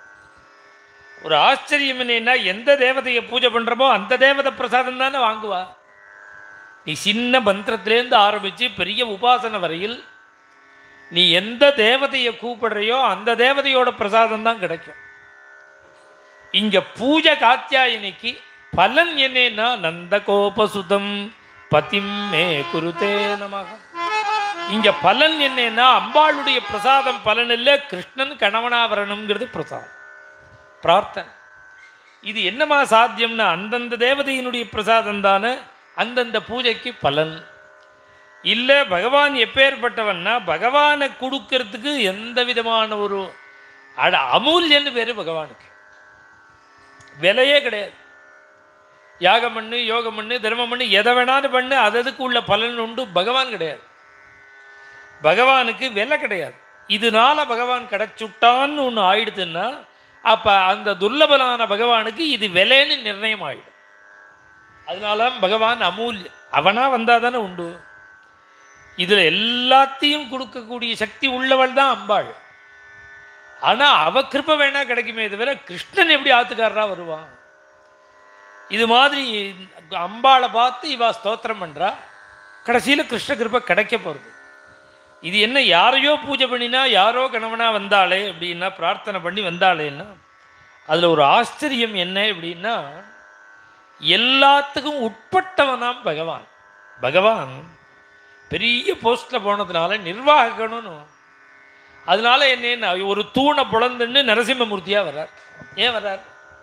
ஒரு ஆச்சரியம் என்னன்னா எந்த தேவதையை பூஜை பண்றோமோ அந்த தேவதை பிரசாதம் தானே வாங்குவா நீ சின்ன மந்திரத்திலேருந்து ஆரம்பிச்சு பெரிய உபாசனை வரையில் நீ எந்த தேவதையை கூப்பிடுறையோ அந்த தேவதையோட பிரசாதம் தான் கிடைக்கும் இங்க பூஜை காத்தியாயினிக்கு பலன் என்னன்னா நந்தகோபசுதம் பதிம் மே குருதே நமக இங்க பலன் என்னன்னா அம்பாளுடைய பிரசாதம் பலன் இல்லை கிருஷ்ணன் கணவனா வரணுங்கிறது பிரசாதம் பிரார்த்தனை இது என்னமா சாத்தியம்னா அந்தந்த தேவதையினுடைய பிரசாதம் தானே அந்தந்த பூஜைக்கு பலன் இல்லை பகவான் எப்பேற்பட்டவன்னா பகவானை கொடுக்கறதுக்கு எந்த விதமான ஒரு அட அமூல்யன்னு பேரு பகவானுக்கு விலையே கிடையாது யாகம் பண்ணு யோகம் பண்ணு தர்மம் பண்ணு எதை வேணாலும் பண்ணு அததுக்கு உள்ள பலன் உண்டு பகவான் கிடையாது பகவானுக்கு விலை கிடையாது இதனால பகவான் கிடைச்சுட்டான்னு ஒன்று ஆயிடுதுன்னா அப்போ அந்த துர்லபனான பகவானுக்கு இது விலைன்னு நிர்ணயம் ஆயிடும் அதனால பகவான் அமூல்ய அவனா வந்தால் தானே உண்டு இதில் எல்லாத்தையும் கொடுக்கக்கூடிய சக்தி உள்ளவள் தான் அம்பாள் ஆனால் அவ கிருப்பை வேணா கிடைக்குமே தவிர கிருஷ்ணன் எப்படி ஆத்துக்காரரா வருவான் இது மாதிரி அம்பாளை பார்த்து இவா ஸ்தோத்திரம் பண்றா கடைசியில் கிருஷ்ண கிருப்பை கிடைக்க போகிறது இது என்ன யாரையோ பூஜை பண்ணினா யாரோ கணவனா வந்தாளே அப்படின்னா பிரார்த்தனை பண்ணி வந்தாளேன்னா அதில் ஒரு ஆச்சரியம் என்ன அப்படின்னா எல்லாத்துக்கும் உட்பட்டவனாம் பகவான் பகவான் பெரிய போஸ்ட்டில் போனதுனால நிர்வாகணும்னு அதனால என்ன ஒரு தூணை புலந்துன்னு நரசிம்மமூர்த்தியா வர்றார் ஏன் வர்றார்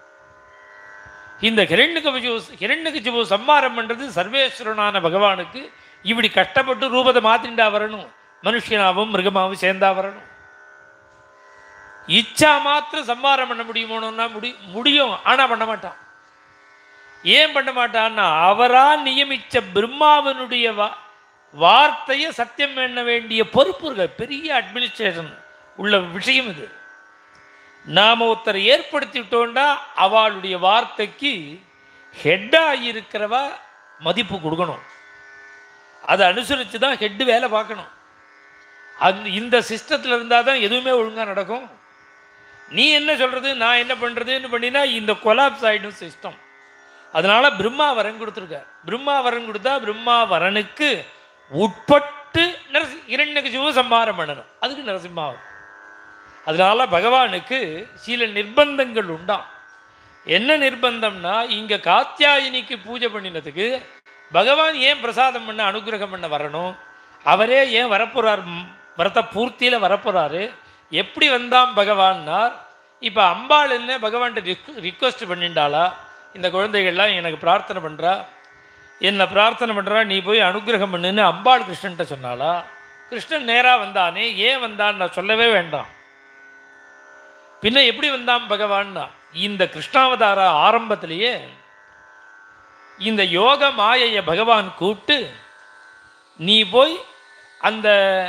இந்த ஹிரண்யகபிஜு ஹிரண்யகசிபு சம்மாரம் பண்றது சர்வேஸ்வரனான பகவானுக்கு இப்படி கஷ்டப்பட்டு ரூபத்தை மாத்திண்டா வரணும் மனுஷனாவும் மிருகமாவும் சேர்ந்தா வரணும் இச்சா மாத்திரம் சம்பாரம் பண்ண முடியுமோன்னா முடி முடியும் ஆனால் பண்ண மாட்டான் ஏன் பண்ண மாட்டான்னா அவரா நியமிச்ச பிரம்மாவனுடைய வா வார்த்தையை சத்தியம் பண்ண வேண்டிய பொறுப்பு இருக்கு பெரிய அட்மினிஸ்ட்ரேஷன் உள்ள விஷயம் இது நாம் ஒருத்தரை ஏற்படுத்தி விட்டோம்னா அவளுடைய வார்த்தைக்கு ஹெட்டாக இருக்கிறவா மதிப்பு கொடுக்கணும் அதை அனுசரித்து தான் ஹெட்டு வேலை பார்க்கணும் அந்த இந்த சிஸ்டத்தில் இருந்தால் தான் எதுவுமே ஒழுங்காக நடக்கும் நீ என்ன சொல்கிறது நான் என்ன பண்ணுறதுன்னு பண்ணினா இந்த கொலாப்ஸ் ஆகிடும் சிஸ்டம் அதனால பிரம்மா வரம் கொடுத்துருக்க பிரம்மா வரம் கொடுத்தா பிரம்மா வரனுக்கு உட்பட்டு நரசி இரண்யகசிவு சம்பாரம் பண்ணணும் அதுக்கு நரசிம்மா வரம். அதனால பகவானுக்கு சில நிர்பந்தங்கள் உண்டாம் என்ன நிர்பந்தம்னா இங்க காத்தியாயினிக்கு பூஜை பண்ணினதுக்கு பகவான் ஏன் பிரசாதம் பண்ண அனுகிரகம் பண்ண வரணும் அவரே ஏன் வரப்போறார் ம், வரத பூர்த்தியில் வரப்போறாரு எப்படி வந்தான் பகவான்னார் இப்போ அம்பாள் என்ன பகவான்கிட்ட ரிக்வஸ்ட் பண்ணிண்டாளா இந்த குழந்தைகள்லாம் எனக்கு பிரார்த்தனை பண்ணுறா என்னை பிரார்த்தனை பண்ணுறா நீ போய் அனுகிரகம் பண்ணுன்னு அம்பாள் கிருஷ்ணன்ட்ட சொன்னாளா கிருஷ்ணன் நேராக வந்தானே ஏன் வந்தான்னு நான் சொல்லவே வேண்டாம் பின்ன எப்படி வந்தான் பகவான்னா இந்த கிருஷ்ணாவதார ஆரம்பத்திலேயே இந்த யோக மாயையை பகவான் கூப்பிட்டு நீ போய் அந்த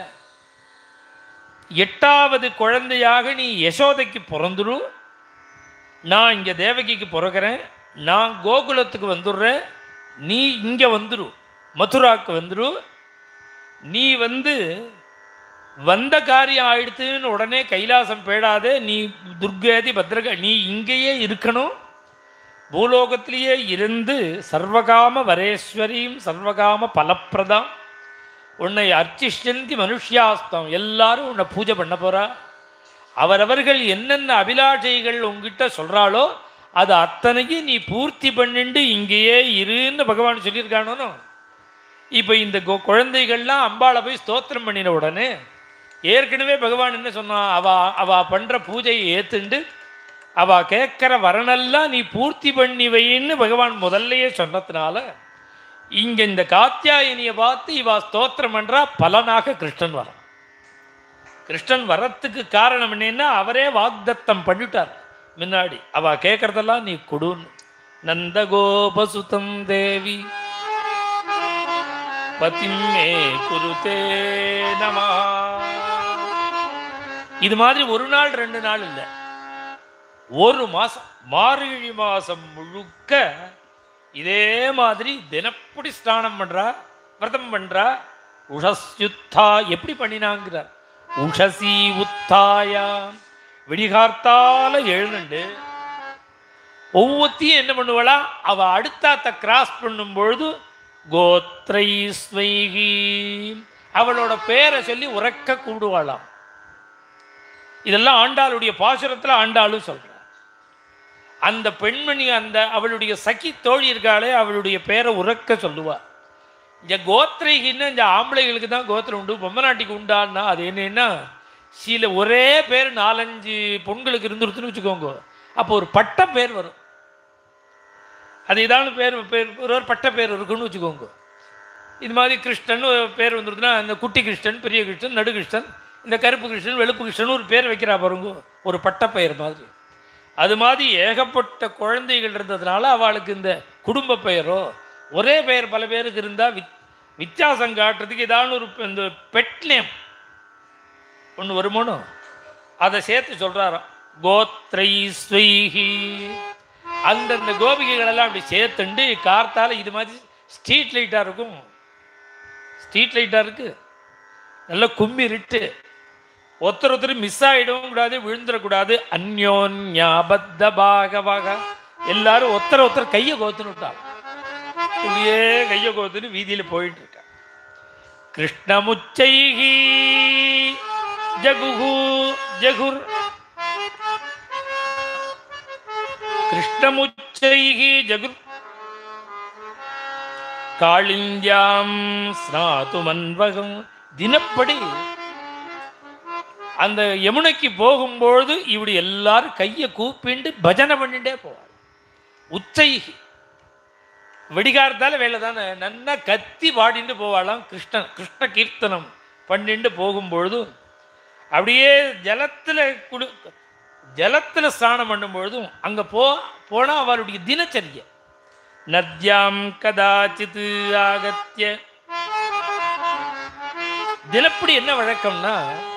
எட்டாவது குழந்தையாக நீ யசோதைக்கு பிறந்துரு நான் இங்கே தேவகிக்கு பிறக்கிறேன் நான் கோகுலத்துக்கு வந்துடுறேன் நீ இங்கே வந்துரு மதுராக்கு வந்துரு நீ வந்து வந்த காரியம் ஆயிடுத்துன்னு உடனே கைலாசம் போயிடாதே நீ துர்கேதி பத்ரக நீ இங்கேயே இருக்கணும் பூலோகத்திலேயே இருந்து சர்வகாம வரேஸ்வரியும் சர்வகாம பலப்பிரதாம் உன்னை அர்ச்சிஷ்யந்தி மனுஷ்யாஸ்தம் எல்லாரும் உன்னை பூஜை பண்ண போறா அவரவர்கள் என்னென்ன அபிலாஷைகள் உங்ககிட்ட சொல்றாளோ அது அத்தனையும் நீ பூர்த்தி பண்ணிண்டு இங்கேயே இருன்னு பகவான் சொல்லியிருக்கானோ இப்போ இந்த கொ- குழந்தைகள்லாம் அம்பாளை போய் ஸ்தோத்திரம் பண்ணின உடனே ஏற்கனவே பகவான் என்ன சொன்னான் அவ அவ பண்ற பூஜையை ஏத்துண்டு அவ கேட்குற வரனெல்லாம் நீ பூர்த்தி பண்ணி வைன்னு பகவான் முதல்லயே சொன்னதுனால இங்க இந்த காத்தியாயனியை பார்த்து இவா ஸ்தோத்திரம் பண்றா பலனாக கிருஷ்ணன் வரான் கிருஷ்ணன் வரத்துக்கு காரணம் என்னன்னா அவரே வாக்தத்தம் பண்ணிட்டார் முன்னாடி அவ கேட்கறதெல்லாம் நீ கொடுன்னு நந்த கோபசுதம் தேவி பதிமே குருதே நம இது மாதிரி ஒரு நாள் ரெண்டு நாள் இல்லை ஒரு மாசம் மார்கழி மாசம் முழுக்க இதே மாதிரி தினப்படி ஸ்நானம் பண்றா விரதம் பண்றா உஷஸ்யுத்தா எப்படி பண்ணினாங்கிறார் உஷசி உத்தாயா விடிகார்த்தால எழுந்துண்டு ஒவ்வொருத்தையும் என்ன பண்ணுவாளா அவ அடுத்தாத்த கிராஸ் பண்ணும் பொழுது கோத்ரை ஸ்வைகி அவளோட பேரை சொல்லி உறக்க கூடுவாளாம் இதெல்லாம் ஆண்டாளுடைய பாசுரத்தில் ஆண்டாளும் சொல்றார் அந்த பெண்மணி அந்த அவளுடைய சகி தோழி இருக்காளே அவளுடைய பேரை உறக்க சொல்லுவா இந்த கோத்திரைகின்னு இந்த ஆம்பளைகளுக்கு தான் கோத்திரம் உண்டு பொம்மநாட்டிக்கு உண்டான்னா அது என்னன்னா சில ஒரே பேர் நாலஞ்சு பொண்களுக்கு இருந்துருச்சுன்னு வச்சுக்கோங்க அப்போ ஒரு பட்ட பேர் வரும் அது ஏதாவது பேர் பேர் ஒரு ஒரு பட்ட பேர் இருக்குன்னு வச்சுக்கோங்க இது மாதிரி கிருஷ்ணன் ஒரு பேர் வந்துருதுன்னா இந்த குட்டி கிருஷ்ணன் பெரிய கிருஷ்ணன் நடு கிருஷ்ணன் இந்த கருப்பு கிருஷ்ணன் வெளுப்பு கிருஷ்ணன் ஒரு பேர் வைக்கிறா பாருங்க ஒரு பட்ட பெயர் மாதிரி அது மாதிரி ஏகப்பட்ட குழந்தைகள் இருந்ததுனால அவளுக்கு இந்த குடும்ப பெயரோ ஒரே பெயர் பல பேருக்கு இருந்தால் வித் வித்தியாசம் காட்டுறதுக்கு ஏதாவது ஒரு இந்த பெட் நேம் ஒன்று வருமானோ அதை சேர்த்து சொல்கிறாராம் கோத்ரை ஸ்வைஹி அந்தந்த கோபிகைகள் எல்லாம் அப்படி சேர்த்துண்டு கார்த்தால இது மாதிரி ஸ்ட்ரீட் லைட்டாக இருக்கும் ஸ்ட்ரீட் லைட்டாக இருக்கு நல்ல கும்மிருட்டு ஒருத்தர் ஒருத்தர் மிஸ் ஆகிடவும் கூடாது விழுந்துடக்கூடாது அந்யோன்யாபத்த பாகவாக எல்லாரும் ஒருத்தர் ஒருத்தர் கையை கோத்துன்னு விட்டாங்க இப்படியே கையை கோத்துன்னு வீதியில் போயிட்டு இருக்கா கிருஷ்ணமுச்சைகி ஜகுகு ஜகுர் கிருஷ்ணமுச்சைகி ஜகுர் காளிந்தியாம் ஸ்நாதுமன்வகம் தினப்படி அந்த யமுனைக்கு போகும்பொழுது இப்படி எல்லாரும் கையை கூப்பிண்டு பஜனை பண்ணிட்டே போவாள் உச்சை வெடிகாரத்தால வேலை தானே நன்னா கத்தி பாடிட்டு போவாளாம் கிருஷ்ணன் கிருஷ்ண கீர்த்தனம் பண்ணிட்டு போகும்பொழுது அப்படியே ஜலத்தில் குளி ஜலத்தில் ஸ்நானம் பண்ணும்பொழுதும் அங்கே போ போனால் அவருடைய தினச்சரிய நத்யாம் கதாச்சித் ஆகத்திய தினப்படி என்ன வழக்கம்னா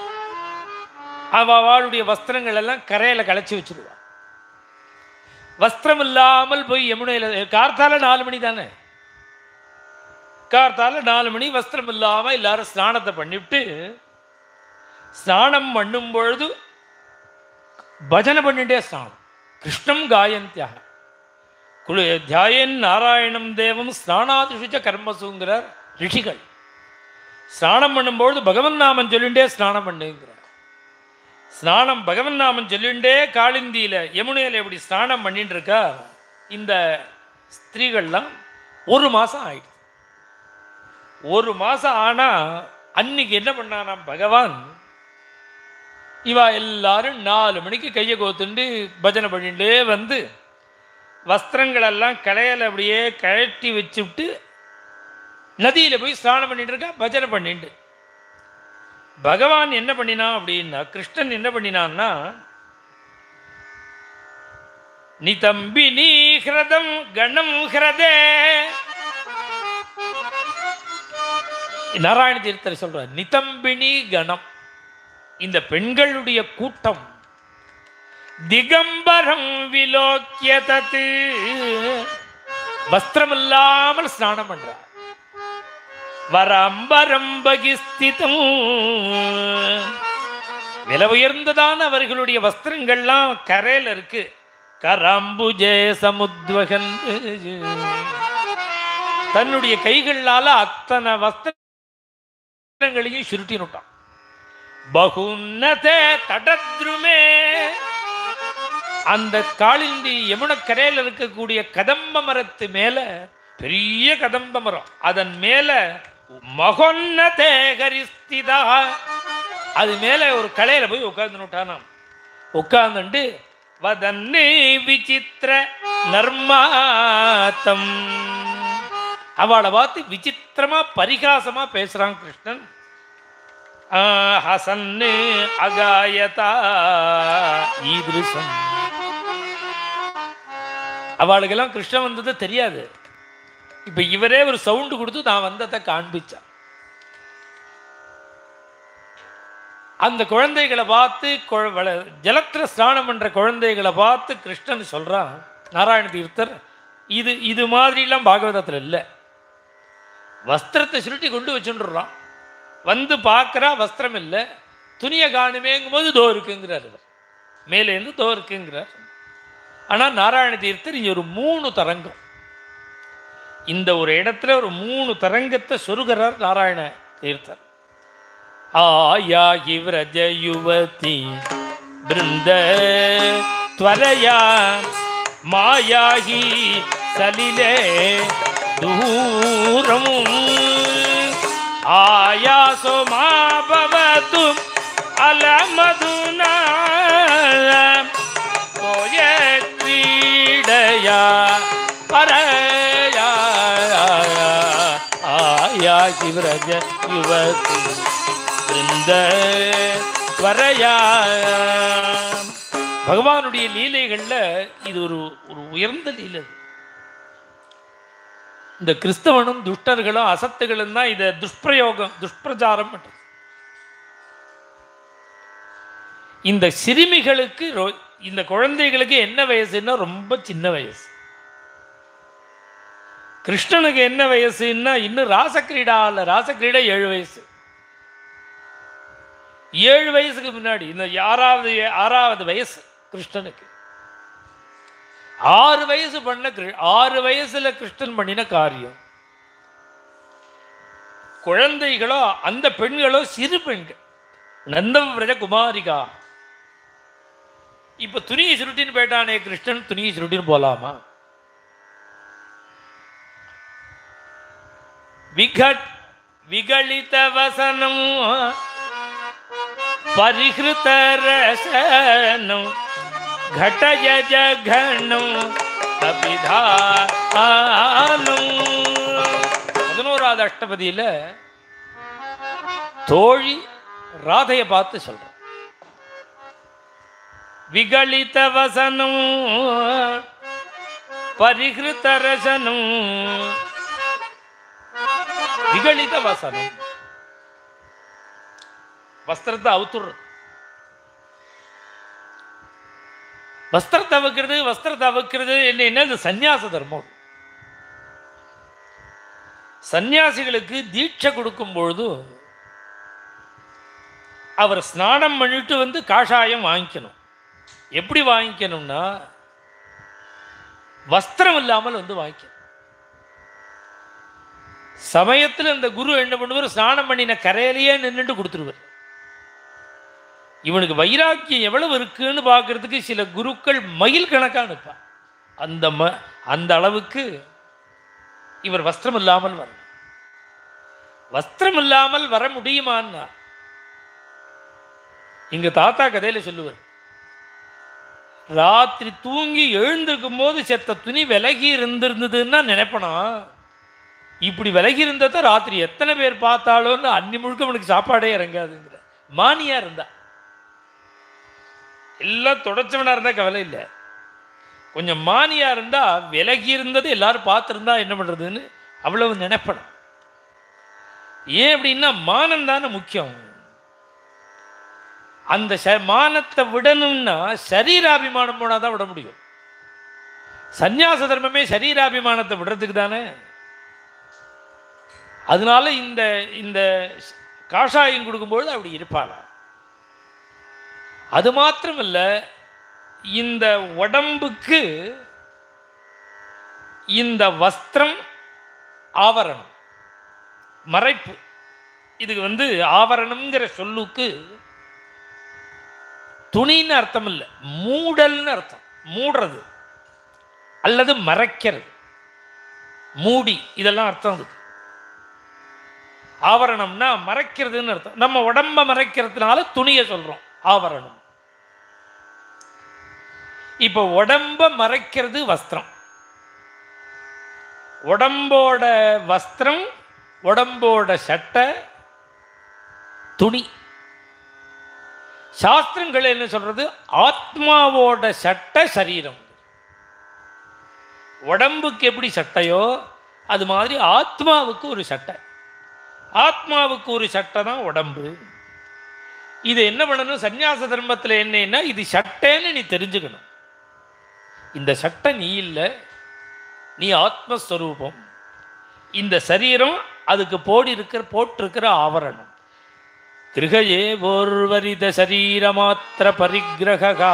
அவ அவளுடைய வஸ்திரங்கள் எல்லாம் கரையில களைச்சி வச்சிருவா வஸ்திரம் இல்லாமல் போய் யமுனையில் கார்த்தால நாலு மணி தானே கார்த்தால நாலு மணி வஸ்திரம் இல்லாமல் எல்லாரும் ஸ்நானத்தை பண்ணிவிட்டு ஸ்நானம் பண்ணும் பொழுது பஜனை பண்ணிட்டே ஸ்நானம் கிருஷ்ணம் காயந்தியாக குழு தியாயன் நாராயணம் தேவம் ஸ்நானாதிஷுச்ச கர்மசுங்கிறார் ரிஷிகள் ஸ்நானம் பண்ணும்பொழுது பகவன் நாமம் சொல்லிண்டே ஸ்நானம் பண்ணுங்கிறார் ஸ்நானம் பகவன் நாமம் சொல்லிண்டே காளிந்தியில யமுனையில் எப்படி ஸ்நானம் பண்ணிட்டு இருக்கா இந்த ஸ்திரீகள்லாம் ஒரு மாசம் ஆயிடுச்சு ஒரு மாசம் ஆனா அன்னைக்கு என்ன பண்ணானாம் பகவான் இவா எல்லாரும் நாலு மணிக்கு கையை கோத்துண்டு பஜனை பண்ணிட்டே வந்து வஸ்திரங்களெல்லாம் களையல அப்படியே கழட்டி வச்சுவிட்டு நதியில் போய் ஸ்நானம் பண்ணிட்டு இருக்கா பஜனை பண்ணிட்டு பகவான் என்ன பண்ணினான் அப்படின்னா கிருஷ்ணன் என்ன பண்ணினான்னா நீ தம்பி நீ ஹிரதம் கணம் ஹிரதே நாராயண தீர்த்தர் சொல்றார் நிதம்பினி கணம் இந்த பெண்களுடைய கூட்டம் திகம்பரம் விலோக்கிய தத்து வஸ்திரம் இல்லாமல் ஸ்நானம் பண்றார் வரம்பரம் பகிஸ்திதம் விலை உயர்ந்ததான அவர்களுடைய வஸ்திரங்கள்லாம் கரையில இருக்கு கரம்புஜே சமுத்வகன் தன்னுடைய கைகளால அத்தனை வஸ்திரங்களையும் சுருட்டினுட்டான் பகுன்னதே தடத்ருமே அந்த காளிந்தி யமுனக்கரையில் இருக்கக்கூடிய கதம்ப மரத்து மேல பெரிய கதம்ப மரம் அதன் மேல மகொன்னதே கரிஸ்திதா அது மேல ஒரு கலையில போய் உட்கார்ந்துட்டானாம் உட்கார்ந்துட்டு வதன்னு விசித்திர நர்மாத்தம் அவளை பார்த்து விசித்திரமா பரிகாசமா பேசுறான் கிருஷ்ணன் ஆ, ஹசன்னு அகாயதா ஈதிருஷம் அவளுக்கெல்லாம் கிருஷ்ணன் வந்தது தெரியாது இப்ப இவரே ஒரு சவுண்டு கொடுத்து நான் வந்ததை காண்பிச்சான் அந்த குழந்தைகளை பார்த்து குழ- வள- ஜலத்துல ஸ்நானம் பண்ற குழந்தைகளை பார்த்து கிருஷ்ணன் சொல்றான் நாராயண தீர்த்தர் இது இது மாதிரிலாம் பாகவதத்தில் இல்லை வஸ்திரத்தை சுருட்டி கொண்டு வச்சுட்டுறான் வந்து பார்க்குறா வஸ்திரம் இல்லை துணியை காணுமேங்கும் போது தோ இருக்குங்கிறார் இவர் மேலேருந்து தோ இருக்குங்கிறார் ஆனால் நாராயண தீர்த்தர் இங்க ஒரு மூணு தரங்கம் இந்த ஒரு இடத்துல ஒரு மூணு தரங்கத்தை சொருகிறார் நாராயண தீர்த்தர் ஆயாகி விரஜ யுவதி பிருந்த त्वरया மாயாகி சலிலே தூரம் ஆயாசோ மா பவது அலமதுனா கோய கிரீடயா பரயா ஆயாகி விரஜ யுவதி பிருந்த வரையா பகவானுடைய லீலைகள்ல இது ஒரு ஒரு உயர்ந்த லீலை இந்த கிறிஸ்தவனும் துஷ்டர்களும் அசத்துகளும் தான் இதை துஷ்பிரயோகம் துஷ்பிரச்சாரம் பண்றது இந்த சிறுமிகளுக்கு ரொ- இந்த குழந்தைகளுக்கு என்ன வயசுன்னா ரொம்ப சின்ன வயசு கிருஷ்ணனுக்கு என்ன வயசுன்னா இன்னும் ராசக்கிரீடா இல்ல ராசக்கிரீடா ஏழு வயசு ஏழு வயசுக்கு முன்னாடி இந்த ஆறாவது ஆறாவது வயசு கிருஷ்ணனுக்கு ஆறு வயசு பண்ண கிரு- ஆறு வயசுல கிருஷ்ணன் பண்ணின காரியம் குழந்தைகளோ அந்த பெண்களோ சிறு பெண்கள் நந்தவிரஜ குமாரிகா இப்ப துணியை சுருட்டின்னு போயிட்டானே கிருஷ்ணன் துணியை சுருட்டின்னு போலாமா விகட் விகலித வசனம் परिहृत रसनं घटयज घनं அபிதானம் பதினோராவது அஷ்டபதியில தோழி ராதையை பார்த்து சொல்றோம் விகலித வசனம் பரிகிருத ரசனம் விகலித வசனம் வஸ்திரத்தை அவுத்துடுறது வஸ்திரத்தை அவுக்கிறது வஸ்திரத்தை அவுக்கிறது என்ன என்ன இது சந்நியாச தர்மம் சந்நியாசிகளுக்கு தீட்சை கொடுக்கும் பொழுது அவர் ஸ்நானம் பண்ணிட்டு வந்து காஷாயம் வாங்கிக்கணும் எப்படி வாங்கிக்கணும்னா வஸ்திரம் இல்லாமல் வந்து வாங்கிக்கணும் சமயத்தில் இந்த குரு என்ன பண்ணுவார் ஸ்நானம் பண்ணின கரையிலேயே நின்றுட்டு கொடுத்துருவார் இவனுக்கு வைராக்கியம் எவ்வளவு இருக்குன்னு பார்க்கறதுக்கு சில குருக்கள் மைல் கணக்காக நிற்பான் அந்த ம அந்த அளவுக்கு இவர் வஸ்திரம் இல்லாமல் வரணும் வஸ்திரம் இல்லாமல் வர முடியுமான்னா இங்க தாத்தா கதையில சொல்லுவார் ராத்திரி தூங்கி எழுந்திருக்கும் போது செத்த துணி விலகி இருந்திருந்ததுன்னா நினைப்பனா இப்படி விலகி இருந்ததை ராத்திரி எத்தனை பேர் பார்த்தாலும் அன்னி முழுக்க அவனுக்கு சாப்பாடே இறங்காதுங்கிற மானியா இருந்தா எல்லாம் தொடச்சவனா இருந்தா கவலை இல்லை கொஞ்சம் மானியா இருந்தா விலகி இருந்தது எல்லாரும் பார்த்துருந்தா என்ன பண்றதுன்னு அவ்வளவு நினைப்பணும் ஏன் அப்படின்னா மானம் தானே முக்கியம் அந்த ச- மானத்தை விடணும்னா சரீராபிமானம் போனால் தான் விட முடியும் சந்நியாச தர்மமே சரீராபிமானத்தை விடுறதுக்கு தானே அதனால இந்த இந்த காஷாயம் கொடுக்கும்பொழுது அப்படி இருப்பாளா அது மாத்திரமல்ல இந்த உடம்புக்கு இந்த வஸ்திரம் ஆவரணம் மறைப்பு இதுக்கு வந்து ஆவரணம்ங்கிற சொல்லுக்கு துணின்னு அர்த்தம் இல்லை மூடல்னு அர்த்தம் மூடுறது அல்லது மறைக்கிறது மூடி இதெல்லாம் அர்த்தம் அதுக்கு ஆவரணம்னா மறைக்கிறதுன்னு அர்த்தம் நம்ம உடம்ப மறைக்கிறதுனால துணியை சொல்றோம் ஆவரணம் இப்போ உடம்ப மறைக்கிறது வஸ்திரம் உடம்போட வஸ்திரம் உடம்போட சட்டை துணி சாஸ்திரங்கள் என்ன சொல்றது ஆத்மாவோட சட்டை சரீரம் உடம்புக்கு எப்படி சட்டையோ அது மாதிரி ஆத்மாவுக்கு ஒரு சட்டை ஆத்மாவுக்கு ஒரு சட்டை தான் உடம்பு இது என்ன பண்ணணும் சந்நியாச தர்மத்தில் என்னன்னா இது சட்டைன்னு நீ தெரிஞ்சுக்கணும் இந்த சட்டை நீ இல்லை நீ ஆத்மஸ்வரூபம் இந்த சரீரம் அதுக்கு போடி இருக்கிற போட்டிருக்கிற ஆவரணம் கிருகையே ஓர்வரித சரீரமாத்திர பரிகிரகா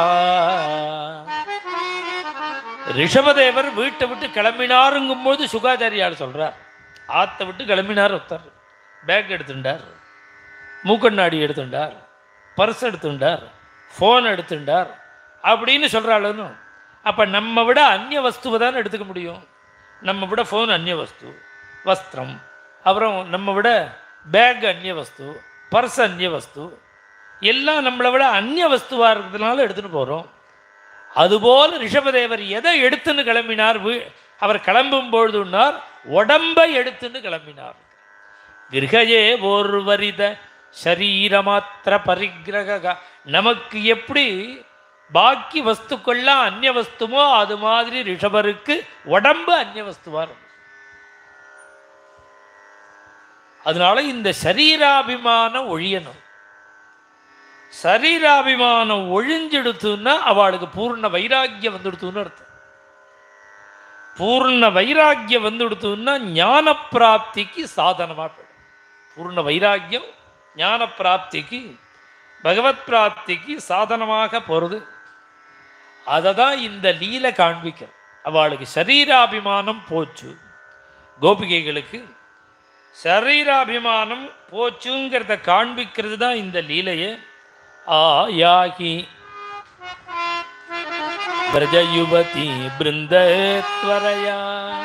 ரிஷபதேவர் வீட்டை விட்டு கிளம்பினாருங்கும் போது சுகாச்சாரியார் சொல்றார் ஆத்தை விட்டு கிளம்பினார் ஒருத்தர் பேக் எடுத்துட்டார் மூக்கண்ணாடி எடுத்துட்டார் பர்ஸ் எடுத்துட்டார் ஃபோன் எடுத்துட்டார் அப்படின்னு சொல்கிறாளுன்னு அப்போ நம்ம விட அந்நிய வஸ்துவை தான் எடுத்துக்க முடியும் நம்ம விட ஃபோன் அந்நிய வஸ்து வஸ்திரம் அப்புறம் நம்ம விட பேக் அந்நிய வஸ்து பர்ஸ் அந்நிய வஸ்து எல்லாம் நம்மளை விட அந்நிய வஸ்துவாக இருக்கிறதுனால எடுத்துகிட்டு போகிறோம் அதுபோல் ரிஷபதேவர் எதை எடுத்துன்னு கிளம்பினார் வீ- அவர் கிளம்பும் பொழுதுன்னார் உடம்பை எடுத்துன்னு கிளம்பினார் கிரகையே ஓர்வரித சரீரமாத்திர பரிகிரக நமக்கு எப்படி பாக்கி வஸ்துக்கள்லாம் அந்நிய வஸ்துமோ அது மாதிரி ரிஷபருக்கு உடம்பு அந்நிய வஸ்துவா இருக்கும் அதனால இந்த சரீராபிமானம் ஒழியணும் சரீராபிமானம் ஒழிஞ்செடுத்துன்னா அவளுக்கு பூர்ண வைராக்கியம் வந்துடுத்துன்னு அர்த்தம் பூர்ண வைராக்கியம் வந்துடுத்துன்னா ஞான பிராப்திக்கு சாதனமாக போயிடும் பூர்ண வைராக்கியம் ஞான பிராப்திக்கு பகவத் பிராப்திக்கு சாதனமாக போகிறது அதை தான் இந்த லீலை காண்பிக்கிறது அவளுக்கு சரீராபிமானம் போச்சு கோபிகைகளுக்கு சரீராபிமானம் போச்சுங்கிறத காண்பிக்கிறது தான் இந்த லீலையே ஆயாகி பிரஜயுவதி பிருந்தத்வரயா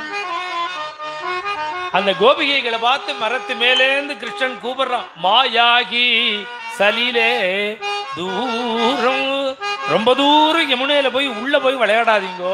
அந்த கோபிகைகளை பார்த்து மரத்து மேலேந்து கிருஷ்ணன் கூப்பிடுறான் மாயாகி சலிலே தூரம் ரொம்ப தூரம் யமுனையில போய் உள்ள போய் விளையாடாதீங்கோ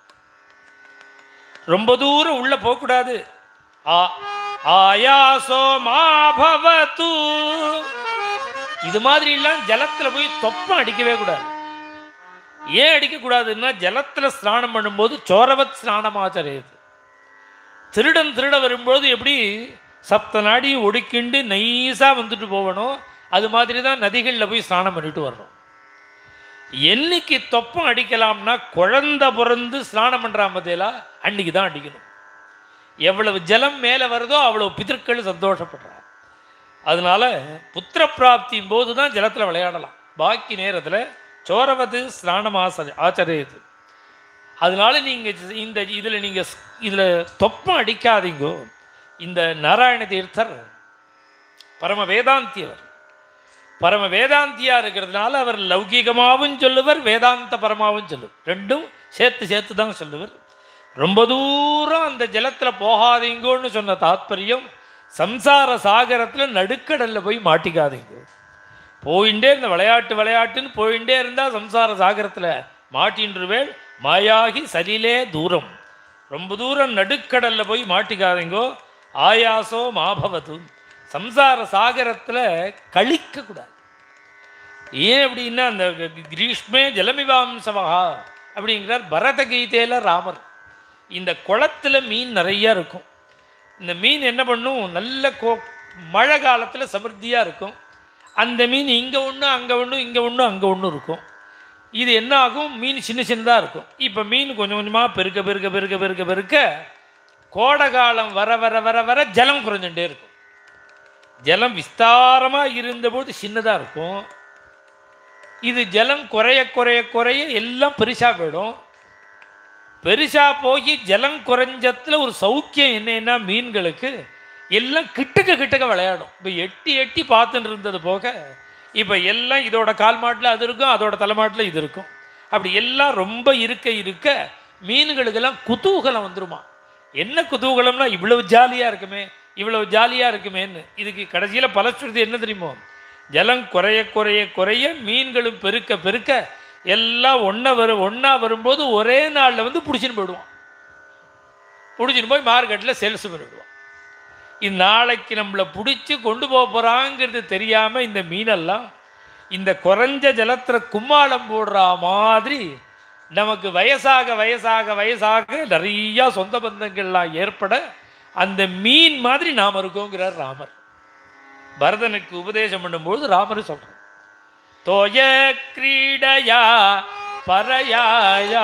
ரொம்ப தூரம் உள்ள போகக்கூடாது ஆ- ஆயாசோ மாபவத்து இது மாதிரி எல்லாம் ஜலத்துல போய் தொப்பம் அடிக்கவே கூடாது ஏன் அடிக்கக்கூடாதுன்னா ஜலத்தில் ஸ்நானம் பண்ணும்போது சோரவத் ஸ்நானமாச்சரியுது திருடன் திருட வரும்போது எப்படி சப்த நாடி ஒடுக்கிண்டு நைஸாக வந்துட்டு போகணும் அது மாதிரி தான் நதிகளில் போய் ஸ்நானம் பண்ணிட்டு வரணும் என்னைக்கு தொப்பம் அடிக்கலாம்னா குழந்தை பிறந்து ஸ்நானம் பண்ணுறான் பார்த்தீங்களா அன்னைக்கு தான் அடிக்கணும் எவ்வளவு ஜலம் மேலே வருதோ அவ்வளவு பிதற்கள் சந்தோஷப்படுறாங்க அதனால புத்திர பிராப்தியின் போது தான் ஜலத்தில் விளையாடலாம் பாக்கி நேரத்தில் சோரவது ஸ்நானம் ஆச ஆச்சரியது அதனால நீங்கள் இந்த இதில் நீங்கள் இதில் தொப்பம் அடிக்காதீங்கோ இந்த நாராயண தீர்த்தர் பரம வேதாந்தியவர் பரம வேதாந்தியா இருக்கிறதுனால அவர் லௌகீகமாகவும் சொல்லுவர் வேதாந்த பரமாவும் சொல்லுவர் ரெண்டும் சேர்த்து சேர்த்து தான் சொல்லுவர் ரொம்ப தூரம் அந்த ஜலத்தில் போகாதீங்கோன்னு சொன்ன தாத்பரியம் சம்சார சாகரத்தில் நடுக்கடலில் போய் மாட்டிக்காதீங்க போயிட்டே இருந்த விளையாட்டு விளையாட்டுன்னு போயிட்டே இருந்தால் சம்சார சாகரத்தில் மாட்டின்றுவேள் மாயாகி சலிலே தூரம் ரொம்ப தூரம் நடுக்கடலில் போய் மாட்டிக்காதீங்கோ ஆயாசோ மாபவது சம்சார சாகரத்தில் கழிக்கக்கூடாது ஏன் அப்படின்னா அந்த கிரீஷ்மே ஜலமிவாம்சவகா அப்படிங்கிறார் பரத கீதையில் ராமர் இந்த குளத்துல மீன் நிறைய இருக்கும் இந்த மீன் என்ன பண்ணும் நல்ல கோ மழை காலத்தில் சமிருத்தியாக இருக்கும் அந்த மீன் இங்கே ஒன்று அங்கே ஒன்று இங்கே ஒன்று அங்கே ஒன்று இருக்கும் இது என்ன ஆகும் மீன் சின்ன சின்னதாக இருக்கும் இப்போ மீன் கொஞ்சம் கொஞ்சமாக பெருக்க பெருக்க பெருக்க பெருக்க பெருக்க கோடை காலம் வர வர வர வர ஜலம் குறைஞ்சுட்டே இருக்கும் ஜலம் விஸ்தாரமாக இருந்தபோது சின்னதாக இருக்கும் இது ஜலம் குறைய குறைய குறைய எல்லாம் பெருசாக போயிடும் பெருசாக போய் ஜலம் குறைஞ்சத்துல ஒரு சௌக்கியம் என்னன்னா மீன்களுக்கு எல்லாம் கிட்டக்க கிட்டக்க விளையாடும் இப்போ எட்டி எட்டி பார்த்துட்டு இருந்தது போக இப்போ எல்லாம் இதோட கால் மாட்டில் அது இருக்கும் அதோட தலைமாட்டில் இது இருக்கும் அப்படி எல்லாம் ரொம்ப இருக்க இருக்க மீன்களுக்கெல்லாம் குதூகலம் வந்துருமா என்ன குதூகலம்னா இவ்வளவு ஜாலியாக இருக்குமே இவ்வளவு ஜாலியாக இருக்குமேன்னு இதுக்கு கடைசியில் பலஸ்ருதி என்ன தெரியுமோ ஜலம் குறைய குறைய குறைய மீன்களும் பெருக்க பெருக்க எல்லாம் ஒன்றா வரும் ஒன்றா வரும்போது ஒரே நாளில் வந்து பிடிச்சின்னு போயிடுவான் பிடிச்சின்னு போய் மார்க்கெட்டில் சேல்ஸ் பண்ணிவிடுவான் இது நாளைக்கு நம்மளை பிடிச்சி கொண்டு போக போகிறாங்கிறது தெரியாமல் இந்த மீனெல்லாம் இந்த குறைஞ்ச ஜலத்தில் கும்மாளம் போடுற மாதிரி நமக்கு வயசாக வயசாக வயசாக நிறையா சொந்த பந்தங்கள்லாம் ஏற்பட அந்த மீன் மாதிரி நாம் இருக்கோங்கிறார் ராமர் பரதனுக்கு உபதேசம் பண்ணும்போது ராமர் சொல்றார் தோய கிரீடயா பரயாயா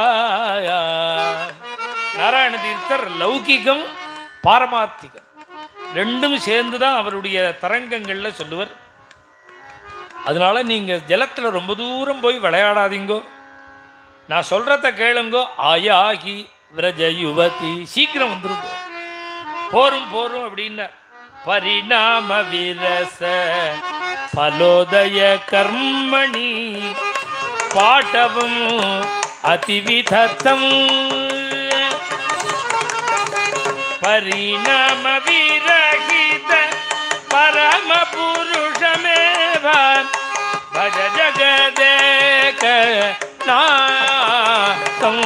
நாராயண தீர்த்தர் லௌகிகம் பாரமார்த்திகம் ரெண்டும் சேர்ந்து தான் அவருடைய தரங்கங்கள்ல சொல்லுவர் அதனால நீங்க ஜலத்துல ரொம்ப தூரம் போய் விளையாடாதீங்கோ நான் சொல்றத கேளுங்கோ ஆயாகி விரஜ யுவதி சீக்கிரம் வந்துருங்க போரும் போரும் அப்படின்னா பரிணாம விரச பலோதய கர்மணி பாட்டவம் அதிவிதத்தம் பரிணாம விரகித பரம புருஷமேவ பஜ ஜகதேக நாதம்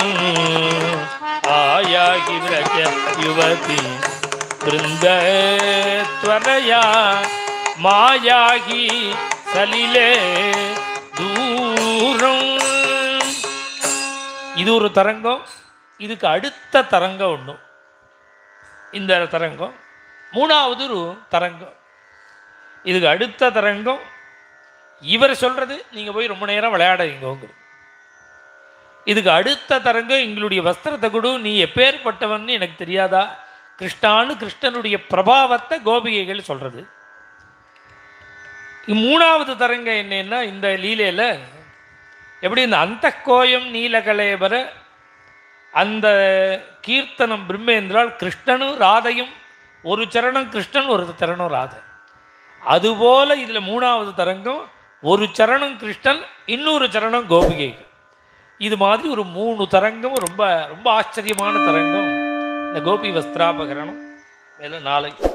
ஆயாகி விரஜ யுவதி பிருந்தத்வரயா மாயாகி சலிலே தூரம் இது ஒரு தரங்கம் இதுக்கு அடுத்த தரங்கம் ஒன்று இந்த தரங்கம் மூணாவது ஒரு தரங்கம் இதுக்கு அடுத்த தரங்கம் இவர் சொல்றது நீங்க போய் ரொம்ப நேரம் விளையாடுறீங்கோங்கிறது இதுக்கு அடுத்த தரங்கம் எங்களுடைய வஸ்திரத்தை கொடு நீ எப்பேற்பட்டவன்னு எனக்கு தெரியாதா கிருஷ்ணான்னு கிருஷ்ணனுடைய பிரபாவத்தை கோபிகைகள் சொல்றது இ- மூணாவது தரங்கம் என்னன்னா இந்த லீலையில எப்படி இந்த அந்த கோயம் நீலகலேபர அந்த கீர்த்தனம் பிரம்மேந்திரால் கிருஷ்ணனும் ராதையும் ஒரு சரணம் கிருஷ்ணன் ஒரு சரணம் ராதை அதுபோல இதுல மூணாவது தரங்கம் ஒரு சரணம் கிருஷ்ணன் இன்னொரு சரணம் கோபிகைகள் இது மாதிரி ஒரு மூணு தரங்கம் ரொம்ப ரொம்ப ஆச்சரியமான தரங்கம் இந்த கோபி வஸ்திராபகரணம் மேல நாளைக்கு